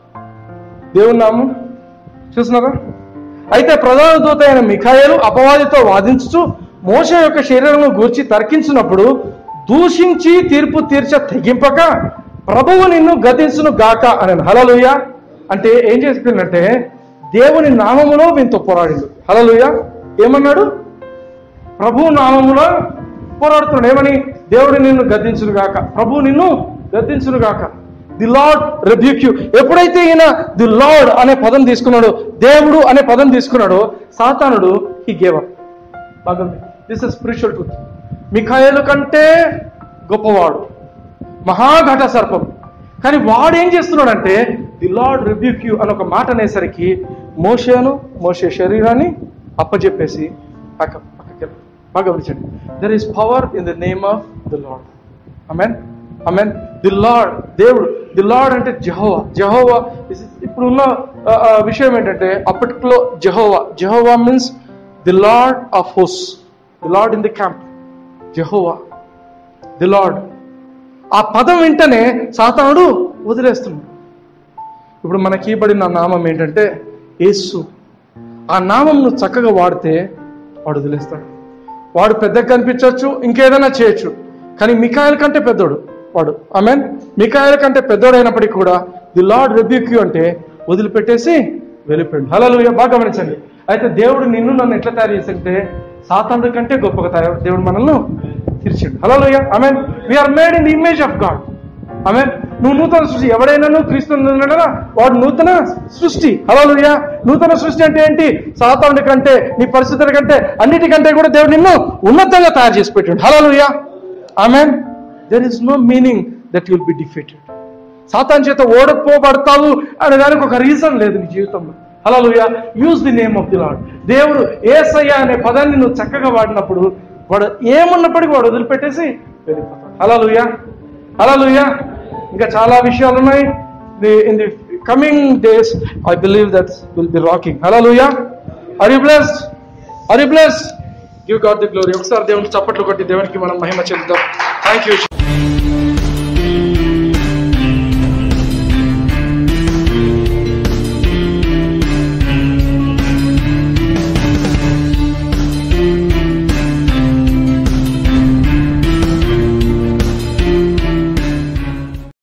దేవుని నామం చూస్తున్నారా అయితే ప్రధాన దూత అయిన మిఖాయలు అపవాదితో వాదించుచు మోస యొక్క శరీరంలో గూర్చి తర్కించినప్పుడు దూషించి తీర్పు తీర్చ తెగింపక ప్రభువు నిన్ను గతించును గాక అని హలలుయ అంటే ఏం చేస్తుందంటే దేవుని నామములో వీంతో పోరాడిండు హలలుయ ఏమన్నాడు ప్రభు నామములో పోరాడుతున్నాడు ఏమని దేవుడు నిన్ను గద్దించును గాక ప్రభు నిన్ను గద్దించును గాక ది లార్డ్ రెబ్యూక్ యూ ఎప్పుడైతే ఈయన ది లార్డ్ అనే పదం తీసుకున్నాడో దేవుడు అనే పదం తీసుకున్నాడో సాతానుడు హీ గేవ్ అప్ బాగుంది దిస్ ఇస్ స్పిరిచువల్ ట్రూత్ మిఖాయేలు కంటే గొప్పవాడు మహాఘట సర్పం కానీ వాడు ఏం చేస్తున్నాడంటే ది లార్డ్ రిబ్యూక్ యూ అని ఒక మాట అనేసరికి మోషేను మోషే శరీరాన్ని అప్పచెప్పేసి పక్క పక్కకి బాగా గమనించండి there is power in the name of the lord amen amen the lord దేవుడు ది లార్డ్ అంటే జహోవా జహోవా is- ఇప్పుడు ఉన్న ఆ, ఆ, విషయం ఏంటంటే అప్పట్లో Jehovah Jehovah means the lord of హోస్ the lord in the camp Jehovah the lord ఆ పదం వెంటనే సాతానుడు వదిలేస్తున్నాడు ఇప్పుడు మనకి ఇవ్వబడిన నామం ఏంటంటే యేసు ఆ నామం నువ్వు చక్కగా వాడితే వాడు వదిలేస్తాడు వాడు పెద్దగా కనిపించవచ్చు ఇంకేదైనా చేయొచ్చు కానీ మికాయల కంటే పెద్దోడు వాడు మీన్ మికాయల కంటే పెద్దోడు అయినప్పటికీ కూడా ది లార్డ్ రెబ్యూక్ యూ అంటే వదిలిపెట్టేసి వెళ్ళిపోయాడు హలో బాగా గమనించండి అయితే దేవుడు నిన్ను నన్ను ఎట్లా తయారు చేసింటే సాతానుడి కంటే గొప్పగా తయారు దేవుడు మనల్ని తీర్చాడు hello mean we are made in the image of God ఆమె నువ్వు నూతన సృష్టి ఎవడైనా నువ్వు క్రీస్తు ఉన్నాడా వాడు నూతన సృష్టి హలో నూతన సృష్టి అంటే ఏంటి సాతానుడి కంటే నీ పరిస్థితుల కంటే అన్నిటికంటే కూడా దేవుడు నిన్ను ఉన్నతంగా తయారు చేసి పెట్టాడు హలో ఆమె there is no meaning that will be defeated సాతాన్ చేత ఓడిపోబడతావు అనే దానికి ఒక రీజన్ లేదు నీ జీవితంలో hello use the name of the lord దేవుడు ఏసయ్య అనే పదాన్ని నువ్వు చక్కగా వాడినప్పుడు వాడు ఏమున్నప్పటికీ వాడు వదిలిపెట్టేసి వెళ్ళిపోతాడు హలో హలో ఇంకా చాలా విషయాలు ఉన్నాయి in the coming days I believe that will be rocking hello are you blessed are you blessed give God the glory ఒకసారి దేవునికి చప్పట్లు కొట్టి దేవునికి మనం మహిమ చెందుతాం థ్యాంక్ యూ